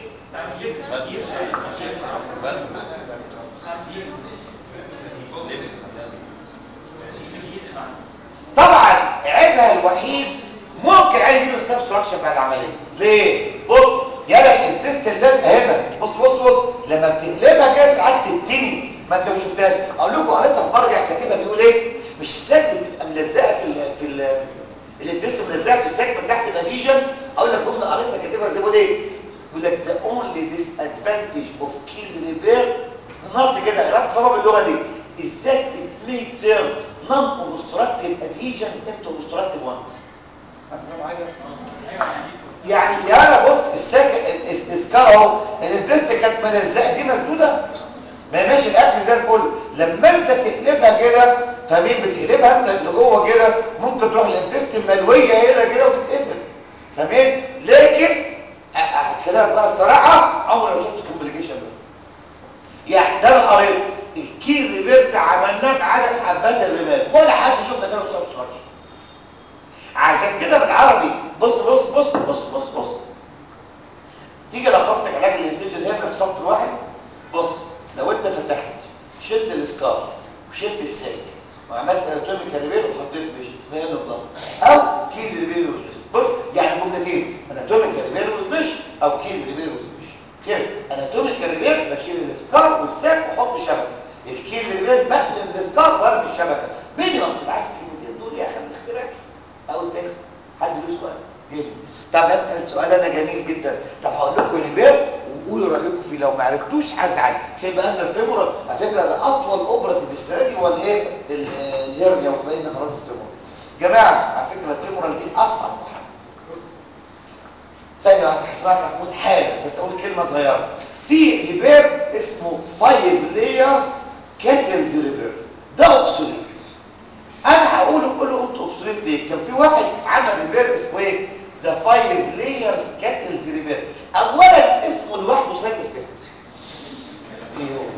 طبعا عيبها الوحيد ممكن عايز يجيب حساب ستراكشر بعد العمليه ليه بص يلا التست اللازقه هنا بص بص بص لما بتقلبها كده ساعات تتني ما انت مش شفتهاش اقول لكم قريتها في مرجع كاتبها بيقول ايه مش الساك بتبقى ملزقه في ال في ال التست ملزقه في الساك من تحت الاديشن اقول لك جمله قريتها كاتبها زي بيقول ايه يقول لك the only disadvantage of keel repair نص كده ربط فما باللغه دي is that it may turn non-obstructive adhesions into obstructive ones هتفهم حاجه يعني يا انا بص الساك الاسكار اهو الدست كانت ملزقه دي مسدوده ما هي ماشي الاكل زي الفل لما انت تقلبها كده فمين بتقلبها انت اللي جوه كده ممكن تروح الانتستين ملويه هنا كده وتتقفل فاهمين لكن خلينا بقى الصراحه عمري ما شفت كومبليكيشن ده يعني ده انا قريت الكيل ريبير ده عملناه بعدد حبات الرمال ولا حد شفنا كده بسبب سرعه عشان كده بالعربي بص بص بص بص بص بص تيجي لخصتك علاج الانسجن هنا في سطر واحد بص لو انت فتحت شلت الاسكار وشلت الساك وعملت اناتوميكال ريبير وحطيت بيشت اسمها انوبلاست او كيل ريبير بص يعني جملتين اناتوميكال ريبير وزبش او كيل ريبير وزبش كده اناتوميكال ريبير بشيل الاسكار والساك واحط شبكه الكيل ريبير بقلب الاسكار وارمي الشبكه بيني ما بتبعتش الكلمتين دول يا اخي ما اخترعش او تاني حد له سؤال جميل طب اسال سؤال انا جميل جدا طب هقول لكم الباب وقولوا رايكم فيه لو ما عرفتوش هزعل عشان يبقى ان الفيمورال على فكره ده اطول اوبراتيف السنه دي هو الايه الهيرنيا وبين خلاص الفيمورال جماعه على فكره الفيمورال دي اصعب واحده ثانيه واحده هسمعك يا محمود حالا بس اقول كلمه صغيره في ريبير اسمه فايف لايرز كاتلز ريبير ده اوبسوليت انا هقوله كله انتوا اوبسوليت ليه كان في واحد عمل ريبير اسمه ايه ذا فايف لايرز كاتلز ريبير اولا اسمه لوحده سايد افكت ايه هو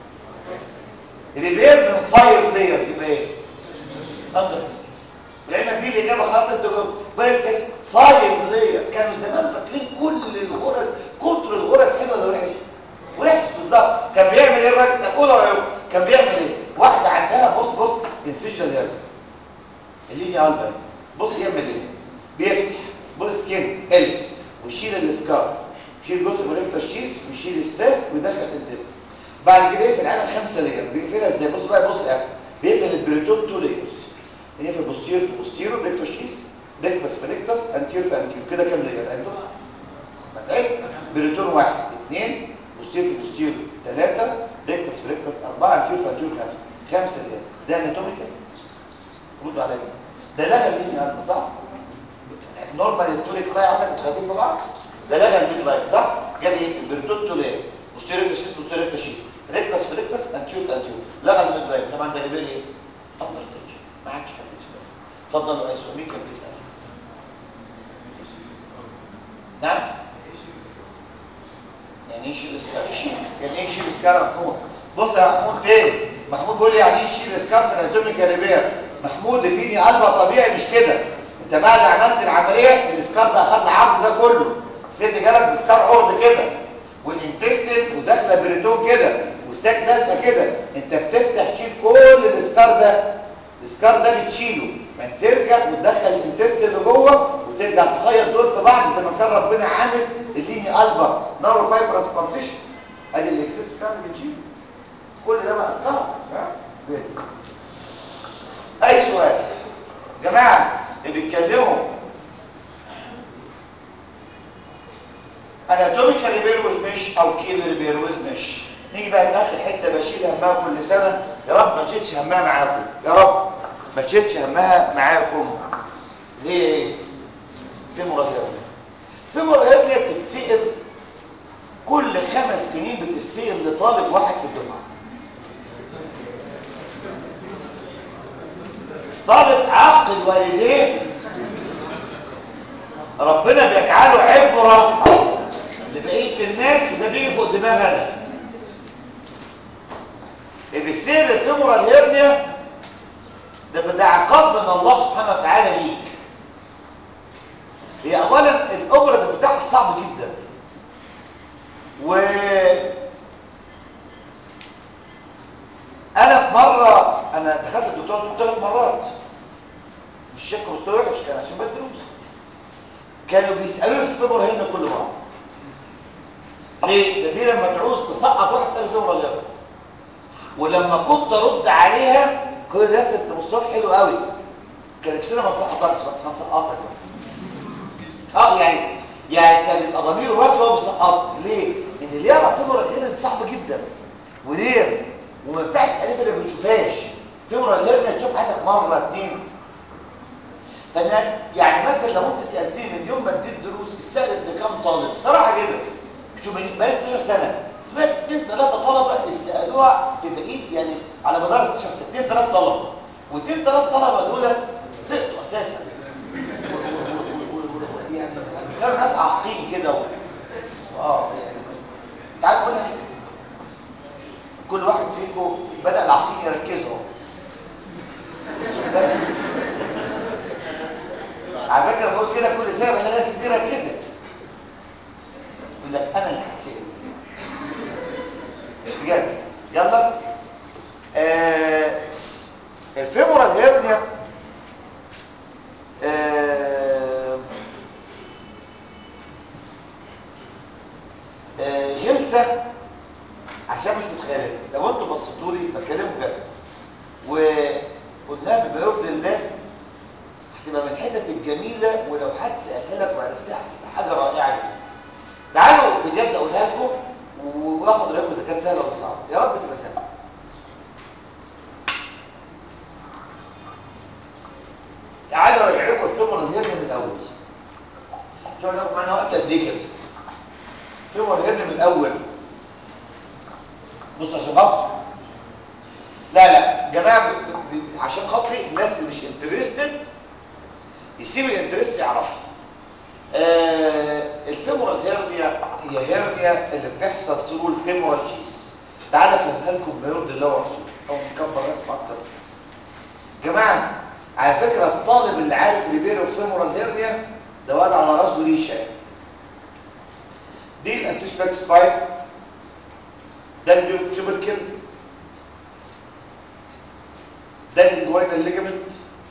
ريبير من فايف لايرز يبقى ايه اندر لان دي الاجابه خلاص انتوا جاوبتوا فايف لاير كانوا زمان فاكرين كل الغرز كتر الغرز حلوه ولا وحش وحش بالظبط كان بيعمل ايه الراجل ده قول رايكم كان بيعمل ايه واحده عندها بص بص انسيجن هيرب الليني قلبه بص يعمل ايه بيفتح بص سكين البس ويشيل الاسكار يشيل جزء من التشيس ويشيل الساك ويدخل الدست بعد كده يقفل على خمسه لير بيقفلها ازاي بص بقى بص القفل بيقفل البريتون تو ليرز يقفل بوستير في بوستيرو بريكتوشيس ريكتس في ريكتس انتير في انتير كده كام لير عنده متعب بريتون واحد اثنين بوستير في بوستيرو ثلاثه ريكتس في ريكتس اربعه انتير في انتير خمسه خمسه لير ده اناتوميكال ردوا عليا ده لغى الليني قلب صح نورمال التوريك لاي عندك متخيلين في بعض ده لغى الميد لاين صح جاب ايه البريتون تو لير بوستيرو تشيس بوستيرو تشيس ريكتس في ريكتس انتير في انتير لغى الميد لاين طبعا ده ريبير ايه اندر تنشن ما عادش حد بيستخدم اتفضلوا يا سؤال مين كان بيسال نعم يعني ايه يشيل اسكار يشيل يعني ايه يشيل اسكار يا محمود بص يا محمود تاني محمود بيقول لي يعني ايه يشيل اسكار في الاناتوميكال ريبير محمود الليني قلبه طبيعي مش كده انت بعد عملت العمليه الاسكار بقى خد العرض ده كله سيد جالك بسكار عرض كده والانتستين وداخله بريتون كده والساك لازقه كده انت بتفتح تشيل كل الاسكار ده الاسكار ده بتشيله يعني ترجع وتدخل الانتستين اللي جوه وترجع تخيط دول في بعض زي ما كان ربنا عامل الليني قلبه نارو فايبرس بارتيشن ادي الاكسس كان بنشيله كل ده بقى اسكار اي سؤال جماعه اللي بيتكلموا اناتوميكال ريبيروز مش او كيل ريبيروز مش نيجي بقى لاخر حته بشيل همها كل سنه يا رب ما تشيلش همها معاكم يا رب ما تشيلش همها معاكم ليه ايه في مراجعه في مراجعه بتتسال كل خمس سنين بتتسال لطالب واحد في الدفعه طالب عاقل والديه ربنا بيجعله عبره لبقيه الناس وده بيجي فوق دماغ انا بيصير الفيمورال هيرنيا ده ده عقاب من الله سبحانه وتعالى ليك هي اولا الاوبرا بتاعها صعب جدا و انا في مره انا دخلت الدكتور دكتور ثلاث مرات مش شك مستوى وحش كان عشان بدروس كانوا بيسالوني في الفيبر هنا كل مره ليه ده دي لما تعوز تسقط واحد تسال فيبر غيره ولما كنت ارد عليها كل الناس انت مستواك حلو قوي كان نفسنا ما نسقطكش بس هنسقطك اه يعني يعني كان يبقى ضميره واقف وهو بيسقط ليه؟ ان اللي يعرف فيبر الهرن صعب جدا وليه؟ وما ينفعش تعرف اللي ما بنشوفهاش فيبر الهرن تشوف حياتك مره اثنين فانا يعني مثلا لو انت سالتني من يوم ما اديت دروس السنه ده كام طالب صراحه كده شوف بقالي 16 سنه سمعت اثنين ثلاثه طلبه سالوها في بعيد يعني على مدار 16 سنه اثنين ثلاثه طلبه واثنين ثلاثه طلبه دول سقطوا اساسا يعني كانوا ناس عاقين كده و... اه يعني تعال اقول لك كل واحد فيكم بدا العقيم يركزوا على فكره بقول كده كل سنه بلاقي ناس كتير ركزت يقول لك انا اللي هتسال بجد يلا آه الفيمورال هيرنيا آه آه غلسه عشان مش متخيلين لو انتوا بصيتوا لي بكلمه بجد وقلناها بما يرضي الله هتبقى من الحتت الجميله ولو حد سالها لك وعرفتها هتبقى حاجه رائعه جدا تعالوا بجد اقولها لكم واخد رايكم اذا كانت سهله ولا صعبه يا رب تبقى سهله تعالوا ارجع لكم الفيمور الهرن من الاول شوفوا ناخد معانا وقت قد ايه كده الفيمور الهرن من الاول بص عشان خاطر لا لا جماعه ب... ب... عشان خاطري الناس اللي مش انترستد يسيب الانترست يعرفها آه الفيمورال هيرنيا هي هيرنيا اللي بتحصل ثرو الفيمورال كيس تعالى افهمها لكم ما يرضي الله ورسوله او نكبر رسم اكتر جماعه على فكره الطالب اللي عارف ريبيرو فيمورال هيرنيا ده وقع على راسه ريشه دي الانتوشباك سبايك ده البيوتيوبركل ده الجوينال ليجمنت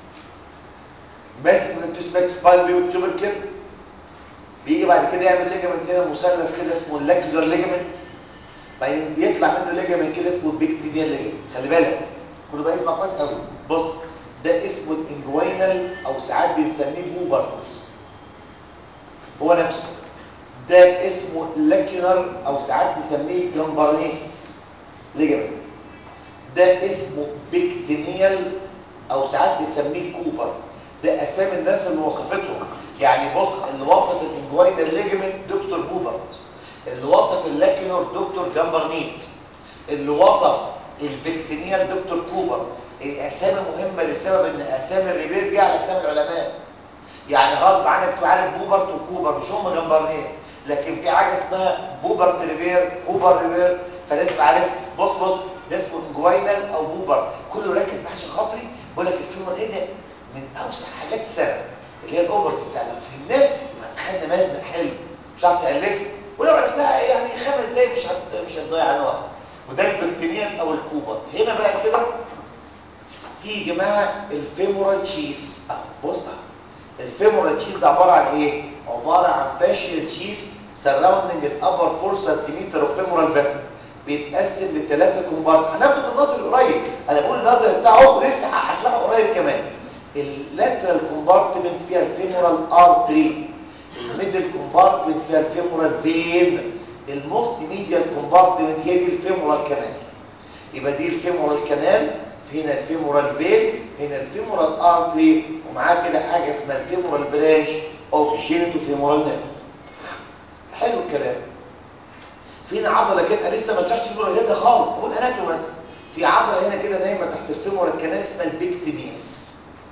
ماسك من التوشباك سباين بيوتيوبركل بيجي بعد كده يعمل ليجمنت هنا مثلث كده اسمه اللاكيولار ليجمنت بعدين بيطلع منه ليجمنت كده اسمه البيكتينيال ليجمنت خلي بالك كله بقى يسمع كويس قوي بص ده اسمه الانجوينال او ساعات بنسميه بوبرت هو نفسه ده اسمه لاكيولار او ساعات نسميه جمبرنيتس ليجمنت ده اسمه بيكتينيال او ساعات نسميه كوبر ده اسامي الناس اللي وصفتهم يعني بص اللي وصف الانجوينال ليجمنت دكتور بوبرت اللي وصف اللاكينور دكتور جامبرنيت اللي وصف البكتينيال دكتور كوبر الاسامي مهمه لسبب ان اسامي الريبير دي على اسامي العلماء يعني غصب عنك تبقى عارف بوبرت وكوبر مش هم جامبرنيت لكن في حاجه اسمها بوبرت ريبير كوبر ريبير فلازم عارف بص بص ده اسمه انجوينال او بوبر كله ركز معايا عشان خاطري بقول لك الفيلم هنا من اوسع حاجات السنه اللي هي الاوفرت بتاع لو فهمناه خدنا مزنق حلو مش هتعرف تالفه ولو عرفتها يعني خمس دقايق مش هت... مش هتضيع على وقت وده البكتيريان او الكوبر هنا بقى كده في يا جماعه الفيمورال تشيز اهو بص اهو الفيمورال تشيز ده عباره عن ايه عباره عن فاشيال تشيز سراوندنج الابر 4 سنتيمتر اوف فيمورال فيسل بيتقسم لثلاثه كومبارت هناخده في النظر قريب انا بقول النظر بتاعه لسه هشرحه قريب كمان اللاترال كومبارتمنت فيها الفيمورال ارتري الميدل كومبارتمنت فيها الفيمورال فين الموست ميديال كومبارتمنت هي دي الفيمورال كانال يبقى دي الفيمورال كانال هنا الفيمورال فين هنا الفيمورال ارتري ومعاه كده حاجه اسمها الفيمورال برانش اوف جينيتو فيمورال نيرف حلو الكلام فينا عضله كده لسه ما شرحتش الفيمورال هنا خالص قول اناتوم بس في عضله هنا كده نايمه تحت الفيمورال كانال اسمها البيكتينيس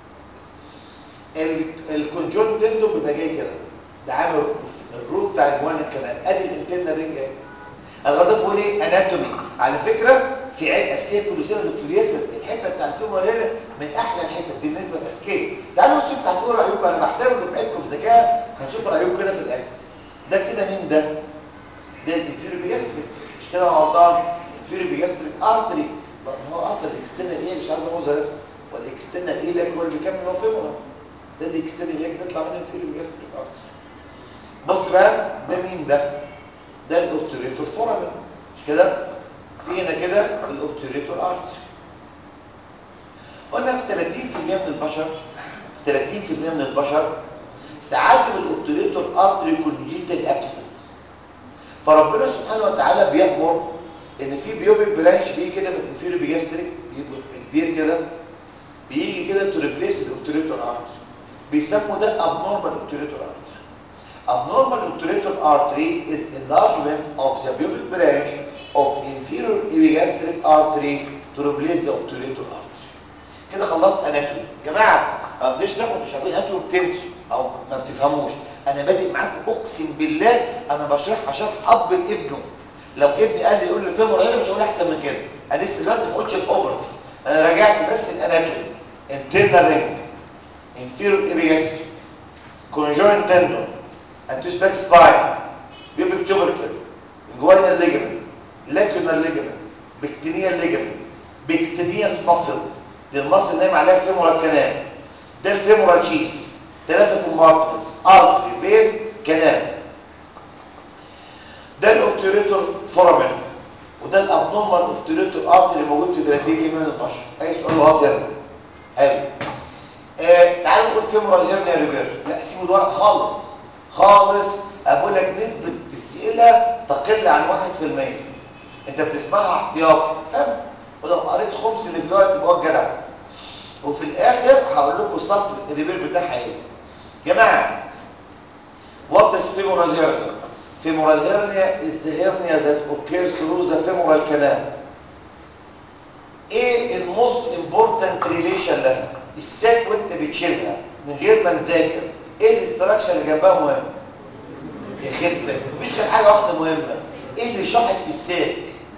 الكونجون تندو بيبقى جاي كده ده عامل الروف بتاع الجوان الكلام ادي الانترنال رينج اهي الغدد بقول ايه اناتومي على فكره في عين اسكيه كلوسينا دكتور ياسر الحته بتاع الفيمور هنا من احلى الحتت بالنسبه للاسكيه تعالوا نشوف هنقول رايكم انا بحترم دفعتكم بذكاء هنشوف رايكم كده في الاخر ده كده مين ده ده الانفيرو بيجاستريك مش كده يا غلطان الانفيرو بيجاستريك ارتري هو اصلا الاكسترنال ايه مش عايز ابوظ رسمه والاكسترنال ايه ده هو اللي بيكمل هو فيمور ده الاكسترنال ايه بيطلع من الانفيرو بيجاستريك ارتري بص بقى ده مين ده ده الاوبتوريتور فورامين مش كده في هنا كده الاوبتوريتور ارتري قلنا في 30% من البشر في 30% من البشر ساعات الاوبتوريتور ارتري كونجيتال ابسنت فربنا سبحانه وتعالى بيأمر ان في بيوبيك برانش بيجي كده من الانفيرو بيجاستريك كبير كده بيجي كده تو ريبليس الاوبتوريتور ارتري بيسموا ده ابنورمال اوبتوريتور ارتري abnormal obturator artery is enlargement of the pubic branch of inferior epigastric artery to replace the obturator artery كده خلصت اناتومي جماعه ما بنشرح مش عارفين اناتومي بتنسوا او ما بتفهموش انا بادئ معاكم اقسم بالله انا بشرح عشان اب لابنه لو ابني قال لي يقول لي فيمور هنا مش هقول احسن من كده انا لسه دلوقتي ما قلتش الاوبرتيف انا راجعت بس الاناتومي internal ring inferior epigastric conjoint tendon anterior back spine pubic tubercle inguinal ligament lacunar ligament pectineal ligament pectineus muscle دي المصل نايم عليها الفيمورال كانال ده الفيمورال تشيس ثلاثه كومبارتمنتس ارتري فين كانال ده الاوبتوريتور فورامين وده الابنورمال اوبتوريتور ارتري موجود في 30% من البشر اي سؤال لغايه هنا حلو آه تعالوا نقول فيمورال هيرنيا ريبير لا سيبوا الورق خالص خالص اقول لك نسبه تسئله تقل عن 1% انت بتسمعها احتياطي فاهم ولو قريت خمس اللي في الورق تبقى هو الجدع وفي الاخر هقول لكم سطر الريبير بتاعها ايه يا جماعه what is femoral hernia femoral hernia is the hernia that occurs through the femoral canal ايه الموست امبورتنت ريليشن لها الساك وانت بتشيلها من غير ما نذاكر ايه الاستراكشر اللي جنبها مهم يا خيبتك مفيش غير حاجه واحده مهمه ايه اللي شاحط في الساك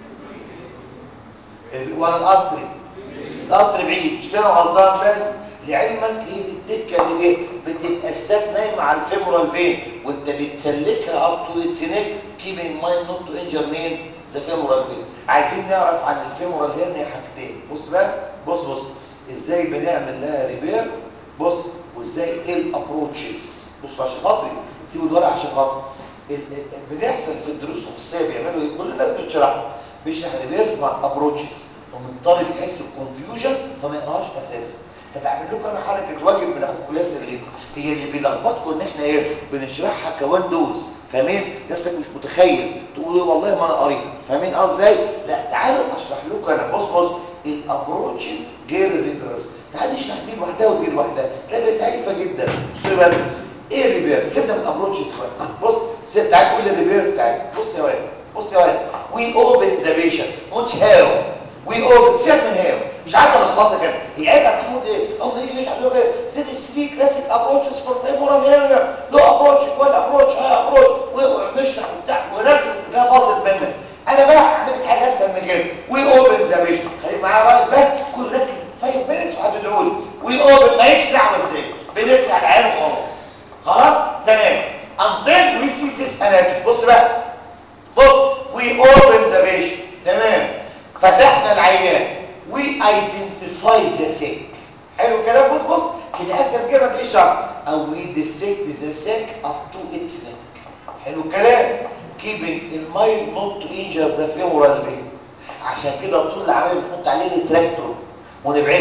ولا القطري القطر بعيد مش كده غلطان بس لعلمك هي الدكه اللي ايه بتبقى الساك نايمه على الفيمورال فين وانت بتسلكها اب تو اتس نيك كيب ان مايند نوت تو انجر مين ذا فيمورال فين عايزين نعرف عن الفيمورال هيرنيا حاجتين بص بقى بص بص ازاي بنعمل لها ريبير بص وازاي ايه الابروتشز بص عشان خاطري سيبوا الورق عشان خاطري بنحصل في الدروس الخصوصيه بيعملوا ايه كل الناس بتشرح بيشرح ريبيرز مع الابروتشز ومن الطالب يحس بكونفيوجن فما يقراهاش اساسا طب اعمل لكم انا حركه واجب من اخوكم ياسر ليه هي اللي بيلخبطكم ان احنا ايه بنشرحها كوان دوز فاهمين نفسك مش متخيل تقول ايه والله ما انا قاريها فاهمين اه ازاي لا تعالوا اشرح لكم انا بص بص الابروتشز غير الريبيرز تعال نشرح دي لوحدها ودي لوحدها تلاقي بقت هايفه جدا بصوا بس ايه الريبيرز سيبنا من الابروتشز بص سيب تعال قول لي الريبيرز بتاعتي بص يا واد بص يا واد وي اوبن ذا بيشن مش هاو وي اوبن سيبك من هاو مش عايز الخبطه كده هي عيب يا محمود ايه هم يجي يشرح له ايه سيد 3 كلاسيك ابروتشز فور فيمورال هيرنيا لو ابروتش وين ابروتش هاي ابروتش ونشرح وبتاع ونركز ده باظت منك انا بقى عملت حاجه اسهل من كده وي اوبن ذا بيشن خليك معايا رايح بقى كل ركز 5 مينتس وهتدعوا لي وي اوبن ماليش دعوه ازاي بنفتح العين وخلاص خلاص تمام until we see this anatomy بص بقى بص we open the patient تمام فتحنا العيان we identify the sick حلو الكلام بص بص كده اسهل كده ما تلاقيش شرط او we dissect the sick up to its neck حلو الكلام keeping in mind not to injure the femoral vein عشان كده طول العمليه بنحط عليه ريتراكتور ونبعده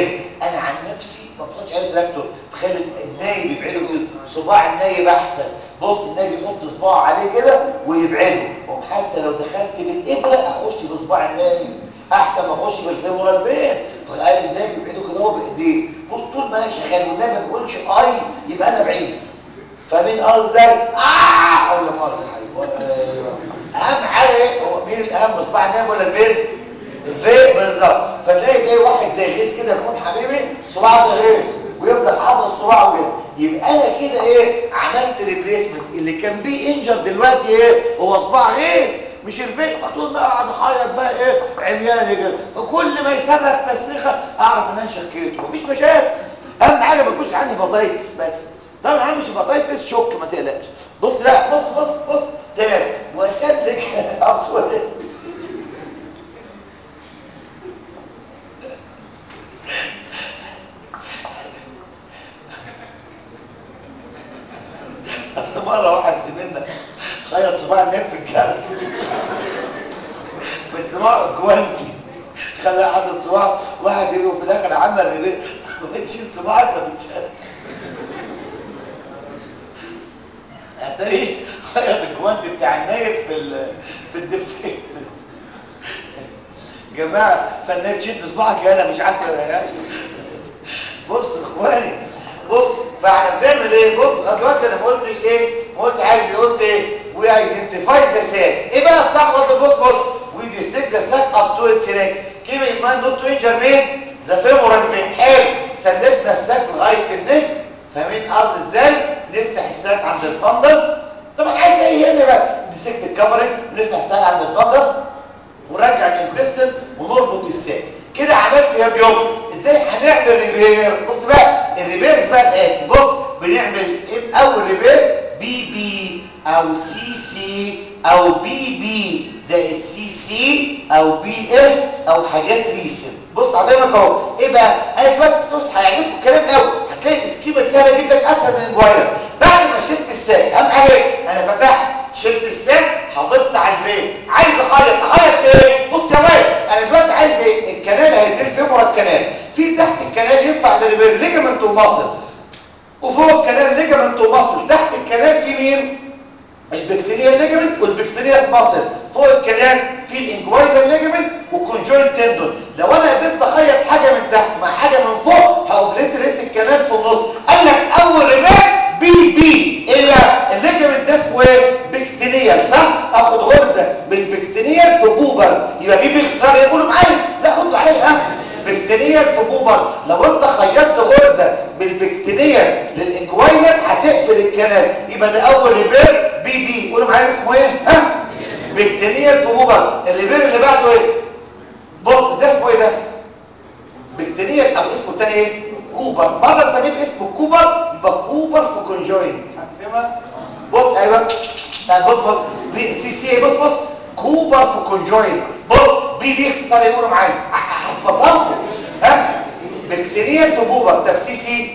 انا عن نفسي ما باخدش اي تراكتور بخلي النايب يبعده كده صباع النايب احسن بص النايب يحط صباعه عليه كده ويبعده وحتى لو دخلت بالابره اخش بصباع النايب احسن ما اخش بالفيمورال فين فقال النايب يبعده كده هو بايديه بص طول ما انا شغال والنايب ما بيقولش اي يبقى انا بعيد فمين قال ازاي اه او لا مؤاخذه يا حبيبي اهم حاجه ايه هو مين الاهم صباع النايب ولا الفين الفين بالظبط فتلاقي تلاقي واحد زي غيث كده يكون حبيبي صباعه زي غيث ويفضل حاطط صباعه كده يبقى انا كده ايه عملت ريبليسمنت اللي كان بيه انجر دلوقتي ايه هو صباع غيث مش الفين فطول ما اقعد اخيط بقى ايه عمياني كده وكل ما يصرخ تصريخه اعرف ان انا شكيت مفيش مشاكل اهم حاجه ما يكونش عندي بطايتس بس طبعا عندي مش بطايتس شك ما تقلقش بص لا بص بص بص تمام واسلك اطول اصل مره واحد زميلنا خيط صباع الناب في الجرح بس صباع جوانتي خلى حاطط صباع واحد يجي وفي الاخر عمل ريبير بتشيل صباعك ما بتشيل اتاري خيط الجوانتي بتاع النايب في ال... في الدفين جماعه فالنايب تشد صباعك يالا مش عارف يا بص اخواني بص فاحنا بنعمل ايه بص دلوقتي انا ما قلتش ايه ما قلتش حاجه قلت ايه وي ايدنتيفاي ذا ساك ايه بقى الصح قلت بص بص وي ديستيك ذا ساك اب تو اتس نيك كيف يبقى نوت تو انجر مين ذا فيمورال فين حلو سلكنا الساك لغايه النك فاهمين قصدي ازاي نفتح الساك عند الفندس طبعا عايز ايه هنا بقى ديستيك الكفرنج ونفتح الساك عند الفندس ونرجع الانتستين ونربط الساك كده عملت يا بيوم ازاي هنعمل ريبير بص بقى الريبيرز بقى الاتي بص بنعمل ايه اول ريبير بي بي او سي سي او بي بي زائد سي سي او بي اف او حاجات ريسن بص عظيمك اهو ايه بقى انا دلوقتي بص هيعجبكم الكلام قوي هتلاقي السكيمه سهله جدا اسهل من الجواير بعد ما شلت الساك اهم حاجه ايه انا فتحت شلت الساك حافظت على الفين عايز اخيط اخيط في ايه بص يا واد انا دلوقتي عايز ايه الكنال هيدير فيمورا الكنال في تحت الكنال ينفع للريبير ليجمنت وماسل وفوق الكنال ليجمنت وماسل تحت الكنال في مين البكتيريا ليجمنت والبكتيريا ماسل فوق الكنال في الانجوينال ليجمنت والكونجوينت تندون لو انا قدرت اخيط حاجه من تحت مع حاجه من فوق هاوبليتريت الكنال في النص قال لك اول ريبير بي بي ايه بقى الليجمنت ده اسمه ايه بكتيريال صح اخد غرزه بالبكتيريال في بوبر يبقى بي باختصار يقولوا معايا لا ردوا عليا ها بكتيريال في بوبر لو انت خيطت غرزه بالبكتيريال للانجوينال هتقفل الكلام يبقى ده اول ريبير بي بي قولوا معايا اسمه ايه ها بكتيريال في بوبر الريبير اللي بعده ايه بص ده اسمه ايه ده بكتيريال او اسمه الثاني ايه كوبر مره سميه باسمه كوبر يبقى كوبر في كونجوين هتفهمها بص ايوه بص بص بي سي سي بص بص كوبر في كونجوين بص بي بي اختصار يقولوا معايا حفظهم ها بكتيريال في بوبر طب سي سي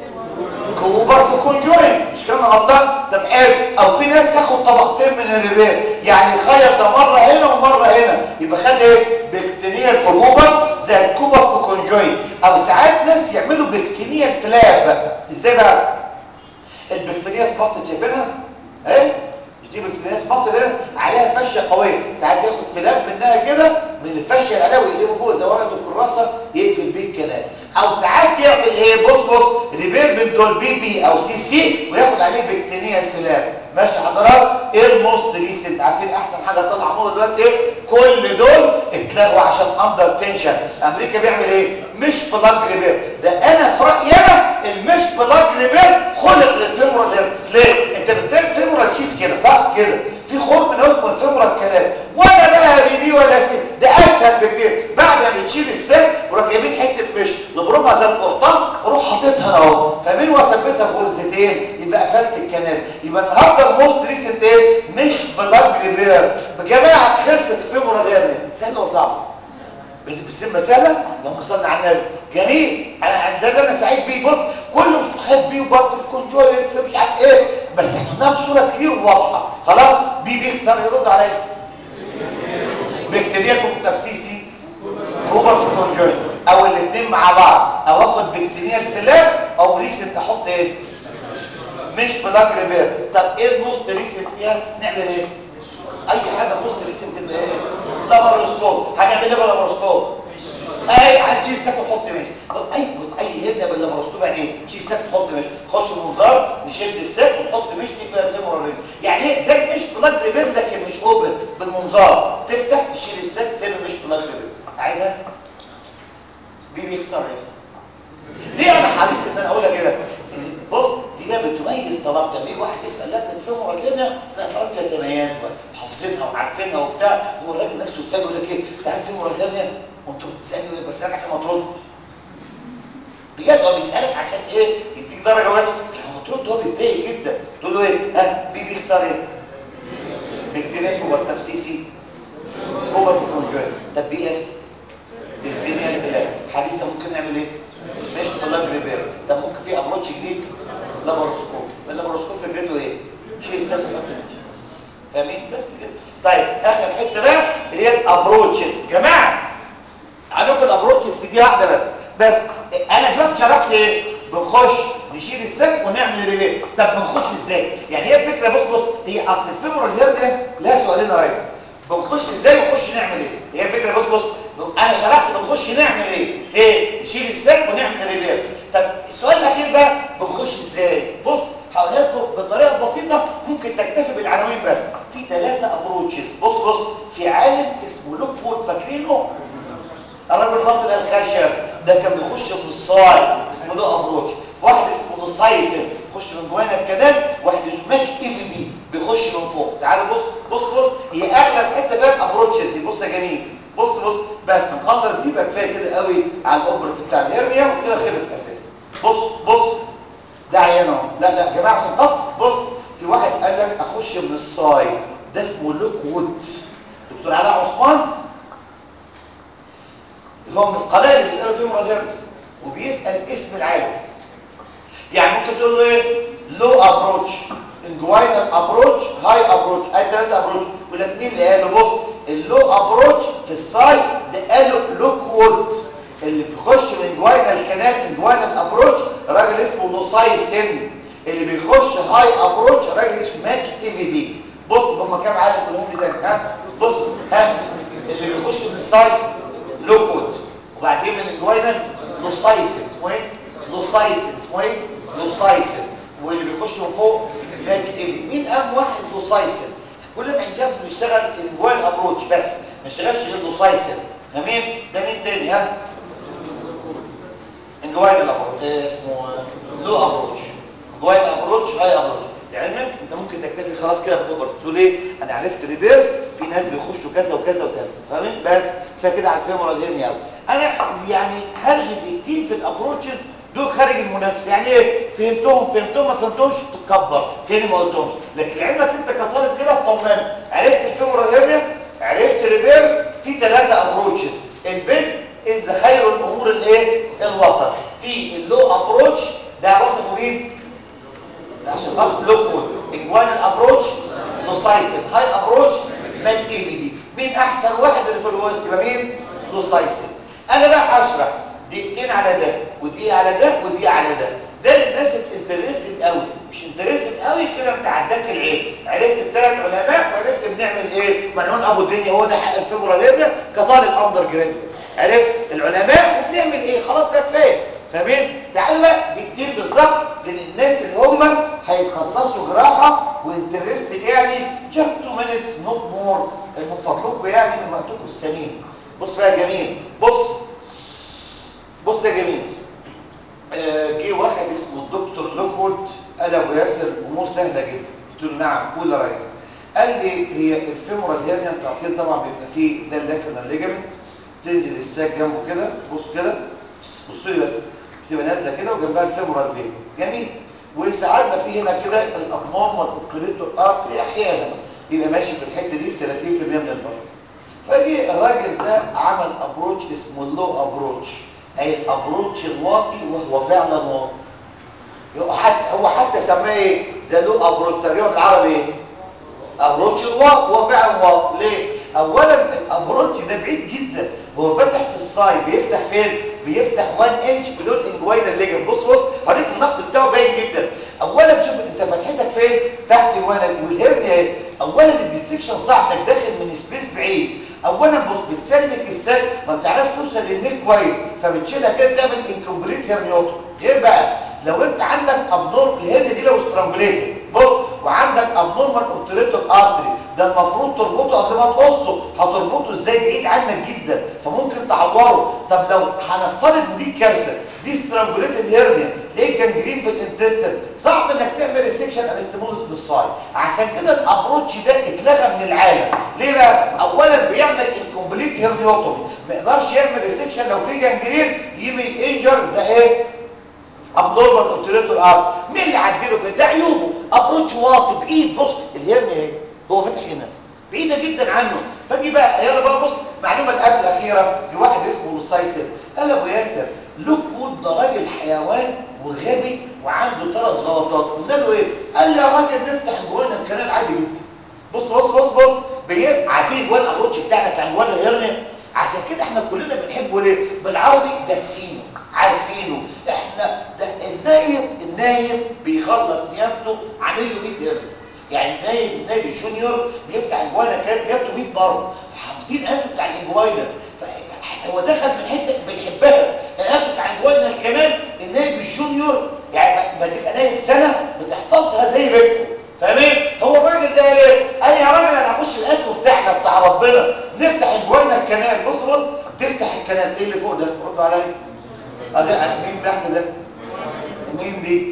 كوبر في كونجوين مش كده غلطان طب حلو او في ناس ياخد طبقتين من الريبير يعني خيط ده مره هنا ومره هنا يبقى خد ايه بكتيريال في بوبر زائد كوبر في كونجوين او ساعات ناس يعملوا بكتيريال فلاب ازاي بقى البكتيريا في مصر شايفينها اهي مش دي بكتيريا في مصر هنا عليها فشه قويه ساعات ياخد فلاب منها كده من الفشه اللي عليها ويقلبه فوق زي ورقه الكراسه يقفل بيه الكلام او ساعات يعمل ايه بص بص ريبير من دول بي بي او سي سي وياخد عليه بكتيريا الفلاب ماشي حضرات ايه الموست ريسنت عارفين احسن حاجه طالعه موضه دلوقتي ايه كل دول اتلغوا عشان اندر تنشن امريكا بيعمل ايه مش بلاج ريبير ده انا في رايي انا المش بلاج ريبير خلق للفيمورال هير ليه انت بتلاقي الفيمورال تشيز كده صح كده في خرم من اسمه الفيمورال كلام ولا بقى بي بي ولا سي ده اسهل بكتير بعد ما بتشيل السن وراح جايبين حته مش نضربها زي القرطاس وروح حاططها اهو فمين وثبتها بغرزتين يبقى قفلت الكنال يبقى النهارده الموست ريسنت ايه مش بلاج ريبير بجماعه خلصت الفيمورال هير سهله ولا صعبه بالسمة سهلة اللهم صل على النبي جميل انا ده اللي انا سعيد بيه بص كله مستخد بيه وبرضه في كونجوينت في مش عارف ايه بس احنا قلناها بصوره كتير وواضحه خلاص بي بي اختصار يرد عليا بكتيريا في التبسيسي كوبر في كونجوينت او الاثنين مع بعض او اخد بكتيريال فلاب او ريسنت احط ايه مش بلاج ريبير طب ايه الموست ريسنت فيها نعمل ايه اي حاجه موست ريسنت تبقى ايه لاباروسكوب هنعمل ايه باللاباروسكوب اي هتشيل ساك وتحط ماشي اي بص اي هرنه باللاباروسكوب يعني ايه تشيل ساك وتحط ماشي خش المنظار نشد الساك ونحط مش تبقى الفيمورال رينج يعني ايه زي مش بلاج ريبير لكن مش اوبن بالمنظار تفتح تشيل الساك تبقى مش بلاج ريبير عايزها دي بيخسر ايه ليه انا حريص ان انا اقولها كده بص دي بقى بتميز طلبت لما يجي واحد يسال لك الفيمورال هنا تلاقي طلبت تميز حافظينها وعارفينها وبتاع هو الراجل نفسه يتفاجئ يقول لك ايه بتاع الفيمورال هنا وانت بتسالني يقول لك بسالك عشان ما ترد بجد هو بيسالك عشان ايه يديك درجه وحشه لما ترد هو بيتضايق جدا تقول له ايه ها بي بيختار ايه بيكتيريا فور طب سي سي اوفر في كونجوين طب بي اف بيكتيريا الفلاج حديثا ممكن نعمل ايه مش بلاج ريبير طب ممكن في ابروتش جديد لاباروسكوب اللاباروسكوب فكرته ايه شيء سهل فاهمين بس كده طيب اخر حته بقى اللي هي الابروتشز جماعه عندكم الابروتشز في دي واحده بس بس انا دلوقتي شرحت ايه بنخش نشيل السك ونعمل ريبير طب بنخش ازاي يعني هي الفكره بص بص هي اصل الفيمورال هير ده لها سؤالين رايح بنخش ازاي ونخش نعمل ايه هي الفكره بص بص انا شرحت بنخش نعمل ايه ايه نشيل السك ونعمل ريبير طب السؤال الاخير بقى بنخش ازاي بص هقولها لكم بطريقه بسيطه ممكن تكتفي بالعناوين بس في ثلاثه ابروتشز بص بص في عالم اسمه لوك وود فاكرينه الراجل ناصر الخشب ده كان بيخش من الصاي اسمه له ابروتش واحد اسمه نصايسم يخش من جوانا الكلام واحد اسمه ماك ايفدي بيخش من فوق تعالوا بص بص بص هي اغلى حته فيها الابروتشز دي بص يا جميل بص بص بس نخلص دي بقى كفايه كده قوي على الاوبرت بتاع الهرنيا وكده خلص اساسا بص بص ده عيان اهو لا لا يا جماعه عشان خاطر بص في واحد قال لك اخش من الصاي ده اسمه لوك وود دكتور علاء عثمان هو من القناه اللي بيسالوا فيهم راديان وبيسال اسم العالم يعني ممكن تقول له ايه لو ابروتش انجوينال ابروتش هاي ابروتش اي ثلاثه ابروتش يقول لك مين اللي قال له بص اللو ابروتش في السايد ده قالوا لوك وود اللي بيخش من انجوينال كانال انجوينال ابروتش راجل اسمه نوسايسن اللي بيخش هاي ابروتش راجل اسمه ماك ايفيدي بص هم كام عالم كلهم لي تاني ها بص ها اللي بيخش من السايد لوكود وبعدين من الجوينال لوسايسن اسمه ايه لوسايسن اسمه ايه لوسايسن واللي بيخش من فوق ماك ايفي مين اهم واحد لوسايسن كل في عين شمس بيشتغل الجوين ابروتش بس ما اشتغلش غير لوسايسن ده مين ده مين تاني ها الجوين ابروتش إيه اسمه لو ابروتش جوين ابروتش هاي ابروتش لعلمك انت ممكن تكتفي خلاص كده بالاوبر تقول ايه انا عرفت ريبيرز في ناس بيخشوا كذا وكذا وكذا فاهمين بس كفايه كده على الفيمورال هيرني قوي انا يعني هلغي دقيقتين في الابروتشز دول خارج المنافسه يعني ايه فهمتهم فهمتهم ما فهمتهمش تتكبر كاني ما قلتهمش لكن لعلمك انت كطالب كده اطمن عرفت الفيمورال هيرنيا عرفت ريبيرز في ثلاثه ابروتشز البيست از خير الامور الايه الوسط في اللو ابروتش ده وصفه مين عشان خاطر لوكول اجوان الابروتش نوسايسن هاي ابروتش ماك ايفيدي مين احسن واحد اللي في الوسط يبقى مين نوسايسن انا بقى هشرح دقيقتين على ده ودي على ده ودي على ده ده للناس انترستد قوي مش انترستد قوي كده انت عداك العيب عرفت الثلاث علماء وعرفت بنعمل ايه ملعون ابو الدنيا هو ده حق الفيبرال هيرنيا كطالب اندر جراد عرفت العلماء وبنعمل ايه خلاص بقى كفايه فاهمين تعالوا بقى دقيقتين بالظبط للناس اللي هم هيتخصصوا جراحه وانترستد يعني just two minutes not more من فضلكم يعني من وقتكم الثمين بص بقى يا جميل بص بص يا جميل آه جه واحد اسمه الدكتور لوكوود قال ابو ياسر الامور سهله جدا قلت له نعم قول يا ريس قال لي هي الفيمورال هيرنيا انتوا عارفين طبعا بيبقى فيه ده اللاكونال ليجامنت تنزل الساك جنبه كده بص كده بصوا لي بس بتبقى نازله كده وجنبها الفيمورال فين جميل وساعات ما في هنا كده الابنورمال اوبتوريتور ارتري احيانا بيبقى ماشي في الحته دي في 30% من البشر فجي الراجل ده عمل ابروتش اسمه اللو ابروتش اي الابروتش الواطي وهو فعلا واطي حتى هو حتى سماه ايه ذا لو ابروتش ترجمه بالعربي ايه ابروتش الواطي هو فعلا واطي ليه اولا الابروتش ده بعيد جدا هو فتح في الصاي بيفتح فين بيفتح 1 انش بدون انجوينال ليجن بص بص هوريك النقد بتاعه باين جدا اولا شوف انت فتحتك فين تحت الولد والهرنيا اهي اولا الديسكشن صعب انك داخل من سبيس بعيد اولا بص بتسلك السك ما بتعرفش توصل للنيك كويس فبتشيلها كده تعمل انكمبليت هرنيوتو غير بقى لو انت عندك ابنورم الهرنيا دي لو سترانجوليتد بص وعندك ابنورمال اوبتريتور ارتري ده المفروض تربطه قبل ما تقصه هتربطه ازاي بعيد عنك جدا فممكن تعوره طب لو هنفترض ان دي كارثه دي سترانجوليتد هيرنيا ليه جنجرين في الانتستين صعب انك تعمل ريسكشن انستمولس بالصايد عشان كده الابروتش ده اتلغى من العالم ليه بقى اولا بيعمل انكمبليت هيرنيوتومي ما يقدرش يعمل ريسكشن لو في جنجرين يجي انجر زي ايه ابنورمال اوبتريتور ارت مين اللي عدله كده ده عيوبه ابروتش واطي بعيد بص الهرنيا اهي هو فاتح هنا بعيده جدا عنه فاجي بقى يلا بقى بص معلومه اللي قبل الاخيره لواحد اسمه لوسايسر قال ابو ياسر لوك وود ده راجل حيوان وغبي وعنده ثلاث غلطات قلنا له ايه قال لي يا راجل نفتح جوانا الكنال عادي جدا بص بص بص بص بيبقى عارفين جوان الابروتش بتاعنا بتاع جوان الهرنيا عشان كده احنا كلنا بنحبه ليه بالعربي دارسينه عارفينه احنا ده النايب النايب بيخلص نيابته عامل له 100 هرنيا يعني النايب النايب الجونيور بيفتح الجوانا كان نيابته 100 مره فحافظين انتوا بتاع الجوانا هو دخل من حته بيحبها الاب بتاع الجوانا كمان النايب الجونيور يعني ما تبقى نايب سنه بتحفظها زي بيتكم فاهمين هو الراجل ده ليه قال يا راجل انا هخش الاكل بتاعنا بتاع ربنا نفتح الجوانا الكنال بص بص تفتح الكنال ايه اللي فوق ده ردوا عليا اه مين تحت ده مين دي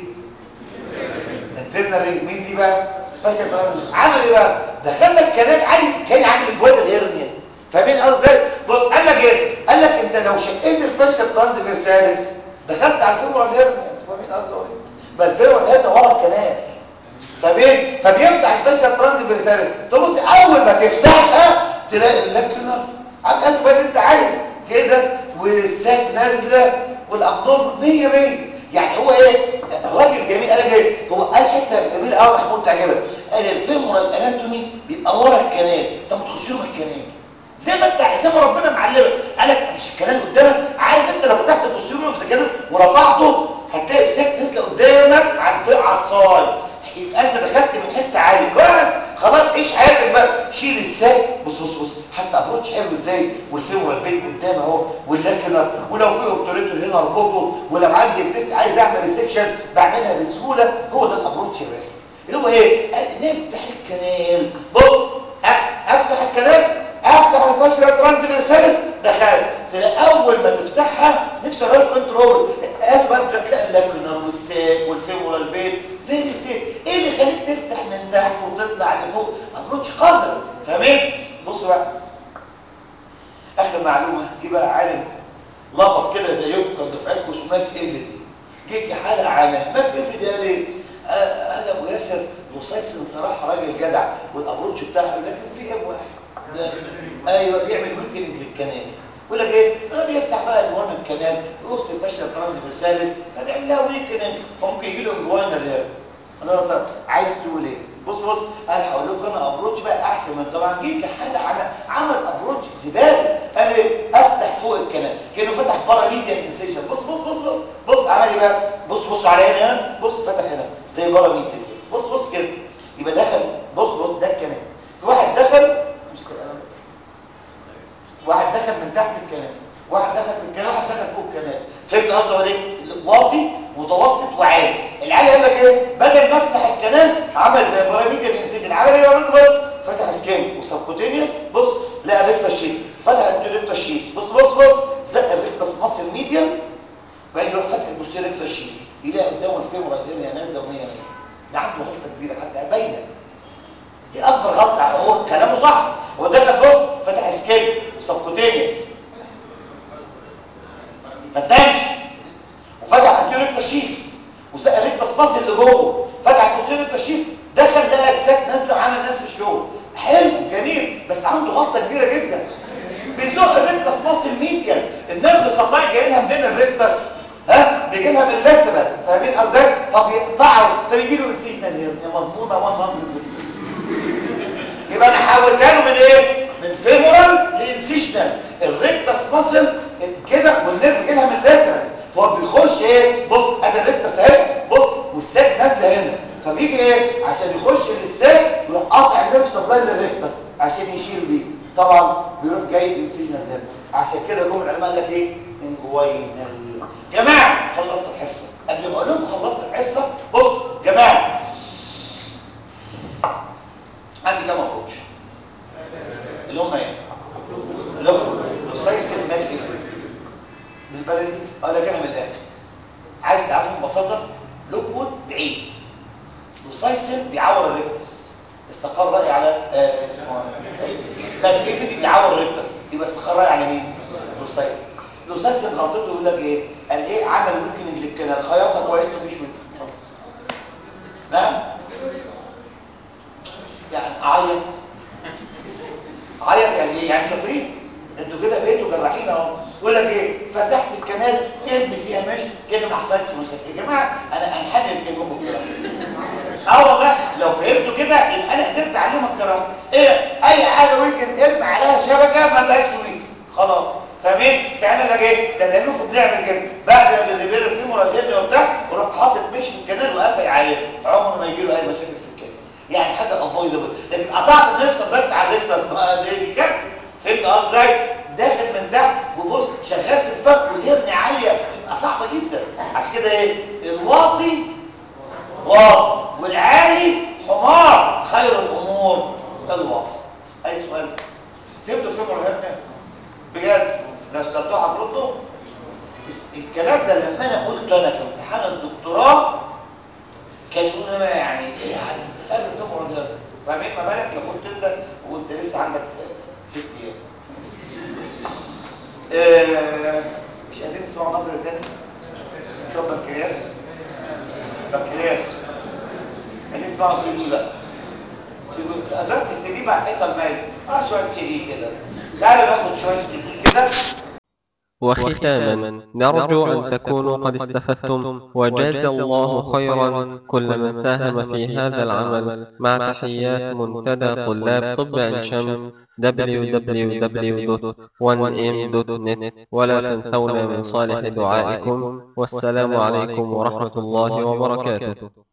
انترنال مين دي بقى فاكر عمل ايه بقى دخلنا الكنال عادي كان عامل الجوانا الهرنيا فاهمين قصدي بص قال لك ايه قال لك انت لو شقيت الفشه ترانسفيرساليس دخلت على الفيمورال هيرنيا فاهمين قصدي ايه بس الفيمورال هيرنيا ورا الكنال فبين فبيفتح الفشه ترانسفيرساليس تبص اول ما تفتحها تلاقي اللاكيونر على قد ما انت عايز كده والساك نازله والابنورم 100 100 يعني هو ايه الراجل جميل قال لك ايه هو قال حته جميله قوي محمود تعجبك قال الفيمورال اناتومي بيبقى ورا الكنال انت ما تخش له الكنال زي ما انت زي ما ربنا معلمك قال لك مش الكلام قدامك عارف انت لو فتحت البوستيريور في سكنه ورفعته هتلاقي الساك نزل قدامك على الفئه على الصاج يبقى انت دخلت من حته عاليه بس خلاص عيش حياتك بقى شيل الساك بص بص بص حتى ابروتش حلو ازاي والفيمورال فين قدام اهو واللاكنر ولو في اوبتوريتور هنا اربطه ولو عندي تيست عايز اعمل ريسكشن بعملها بسهوله هو ده الابروتش الرسمي اللي هو ايه نفتح الكنال بص افتح الكنال افتح الفشره ترانسفيرساليس دخلت تلاقي اول ما تفتحها نفس الرايت كنترول قال بقى تلاقي اللاكنر والساك والفيمورال فين فين السيك ايه اللي يخليك تفتح من تحت وتطلع لفوق ابروتش قذر فاهمين بص بقى اخر معلومه جه بقى عالم لقط كده زيكم كان دفعتكم اسمه ماك ايفيدي جه حاله عامه ماك ايفيدي قال ايه قال ابو ياسر لوسايسن صراحه راجل جدع والابروتش بتاعه لكن في اب واحد ده ايوه بيعمل ويكنج للكنال يقول لك ايه انا بيفتح بقى الوان الكنال يقص الفشل ترانسفيرساليس فبيعمل لها ويكنج فممكن يجي له انجوانا هير انا عايز تقول ايه بص بص انا هقول لكم انا ابروتش بقى احسن من طبعا جه حاله عمل عمل ابروتش زباله قال ايه افتح فوق الكنال كانه فتح بره ميديا انسيشن بص بص بص بص بص عمل ايه بقى بص بص على هنا بص فتح هنا زي بره ميديا كده بص بص كده يبقى دخل بص بص ده الكنال في واحد دخل واحد دخل من تحت الكنال واحد دخل في الكنال واحد دخل فوق الكنال فهمت قصدي ولا ايه واطي متوسط وعالي العالي قال لك ايه بدل ما افتح الكنال عمل زي بيراميد الانسجن عمل ايه بص بص فتح سكين وسبكوتينيوس بص لقى ريكتا شيس فتح الريكتا شيس بص بص بص زق الريكتاس ماسل ميديال بعدين يروح فتح البوستير ريكتا شيس يلاقي قدامه الفيمورال هنا نازله و100 100 ده عنده غلطه كبيره حتى باينه دي اكبر غلطه هو كلامه صح هو دخل بص فتح سكين وسبكوتينيوس ما تنامش وفتح انتيوريك تشيس وسقى ريكتاس ماسل اللي جوه فتح انتيوريك تشيس دخل لقى الساك نازله وعمل نفس الشغل حلو جميل بس عنده غلطه كبيره جدا بيزق الريكتاس ماسل ميديال النيرف سبلاي جاي لها منين الريكتاس ها بيجي لها من اللاترال فاهمين قصدي فبيقطعوا فبيجي له انسيجنال هيرنيا مضمونه 100% يبقى انا حولتها له من ايه من فيمورال لانسيجنال الريكتاس ماسل كده والنيرف جه جايبها من اللتر فهو بيخش ايه بص ادي الريكتس اهي بص والساك نازله هنا فبيجي ايه عشان يخش للساك يروح قاطع النفس سبلاي للريكتس عشان يشيل دي طبعا بيروح جاي انسيجنال هنا عشان كده جم العلماء قال لك ايه انجوينال جماعه خلصت الحصه قبل ما اقول لكم خلصت الحصه بص جماعه عندي كام ابروتش اللي هم ايه لو سايس المال افري بالبلدي اقول لك انا من الاخر عايز تعرفه ببساطه لوكوود بعيد وسايسن بيعور الريكتس استقر رايي على آه اسمه ماجنيفيتي بيعور الريكتس يبقى استقر رايي على مين لوسايسن لوسايسن غلطته يقول لك ايه قال ايه عمل ويكننج للكنال خياطه كويس مفيش ويكننج خالص نعم يعني اعيط عيط يعني ايه يعني شاطرين انتوا كده بقيتوا جراحين اهو يقول لك ايه فتحت الكنال كلمه فيها مش كده ما حصلش مشاكل يا جماعه انا هنحلل فهمكم كده اه والله لو فهمتوا كده يبقى انا قدرت اعلمك كراهه ايه اي حاجه ويكند ارمي عليها شبكه ما بقاش ويك خلاص فاهمين فعلا لك ايه ده لانكم بنعمل كده بعد ما الريبير فيمورال هيرني وبتاع وراح حاطط مش في الكنال وقافل عليه عمره ما يجي له اي مشاكل في الكنال يعني حاجه افويدبل لكن قطعت النفس ضغط على الريكتس ما دي كارثه فهمت اه ازاي داخل من تحت وبص شغال في الفك والهرني عاليه تبقى صعبه جدا عشان كده ايه الواطي واطي والعالي حمار خير الامور الوسط اي سؤال فهمتوا فهموا الهرني بجد لو سالتوها هتردوا بس الكلام ده لما انا قلت انا في امتحان الدكتوراه كان يقول انا يعني ايه هتتفهم في مرضى فاهمين ما بالك لو قلت انت وانت لسه عندك ست ايام آه مش قادرين تسمعوا نظرة تاني شوف بنكرياس بنكرياس عايزين تسمعوا سي دي بقى شوفوا ادركت السي دي بقى حته المال اه شويه سي دي كده تعالوا ناخد شويه سي دي كده وختاما نرجو أن تكونوا قد استفدتم وجاز الله خيرا كل من ساهم في هذا العمل مع تحيات منتدى طلاب طب عين شمس www.1m.net ولا تنسونا من صالح دعائكم والسلام عليكم ورحمة الله وبركاته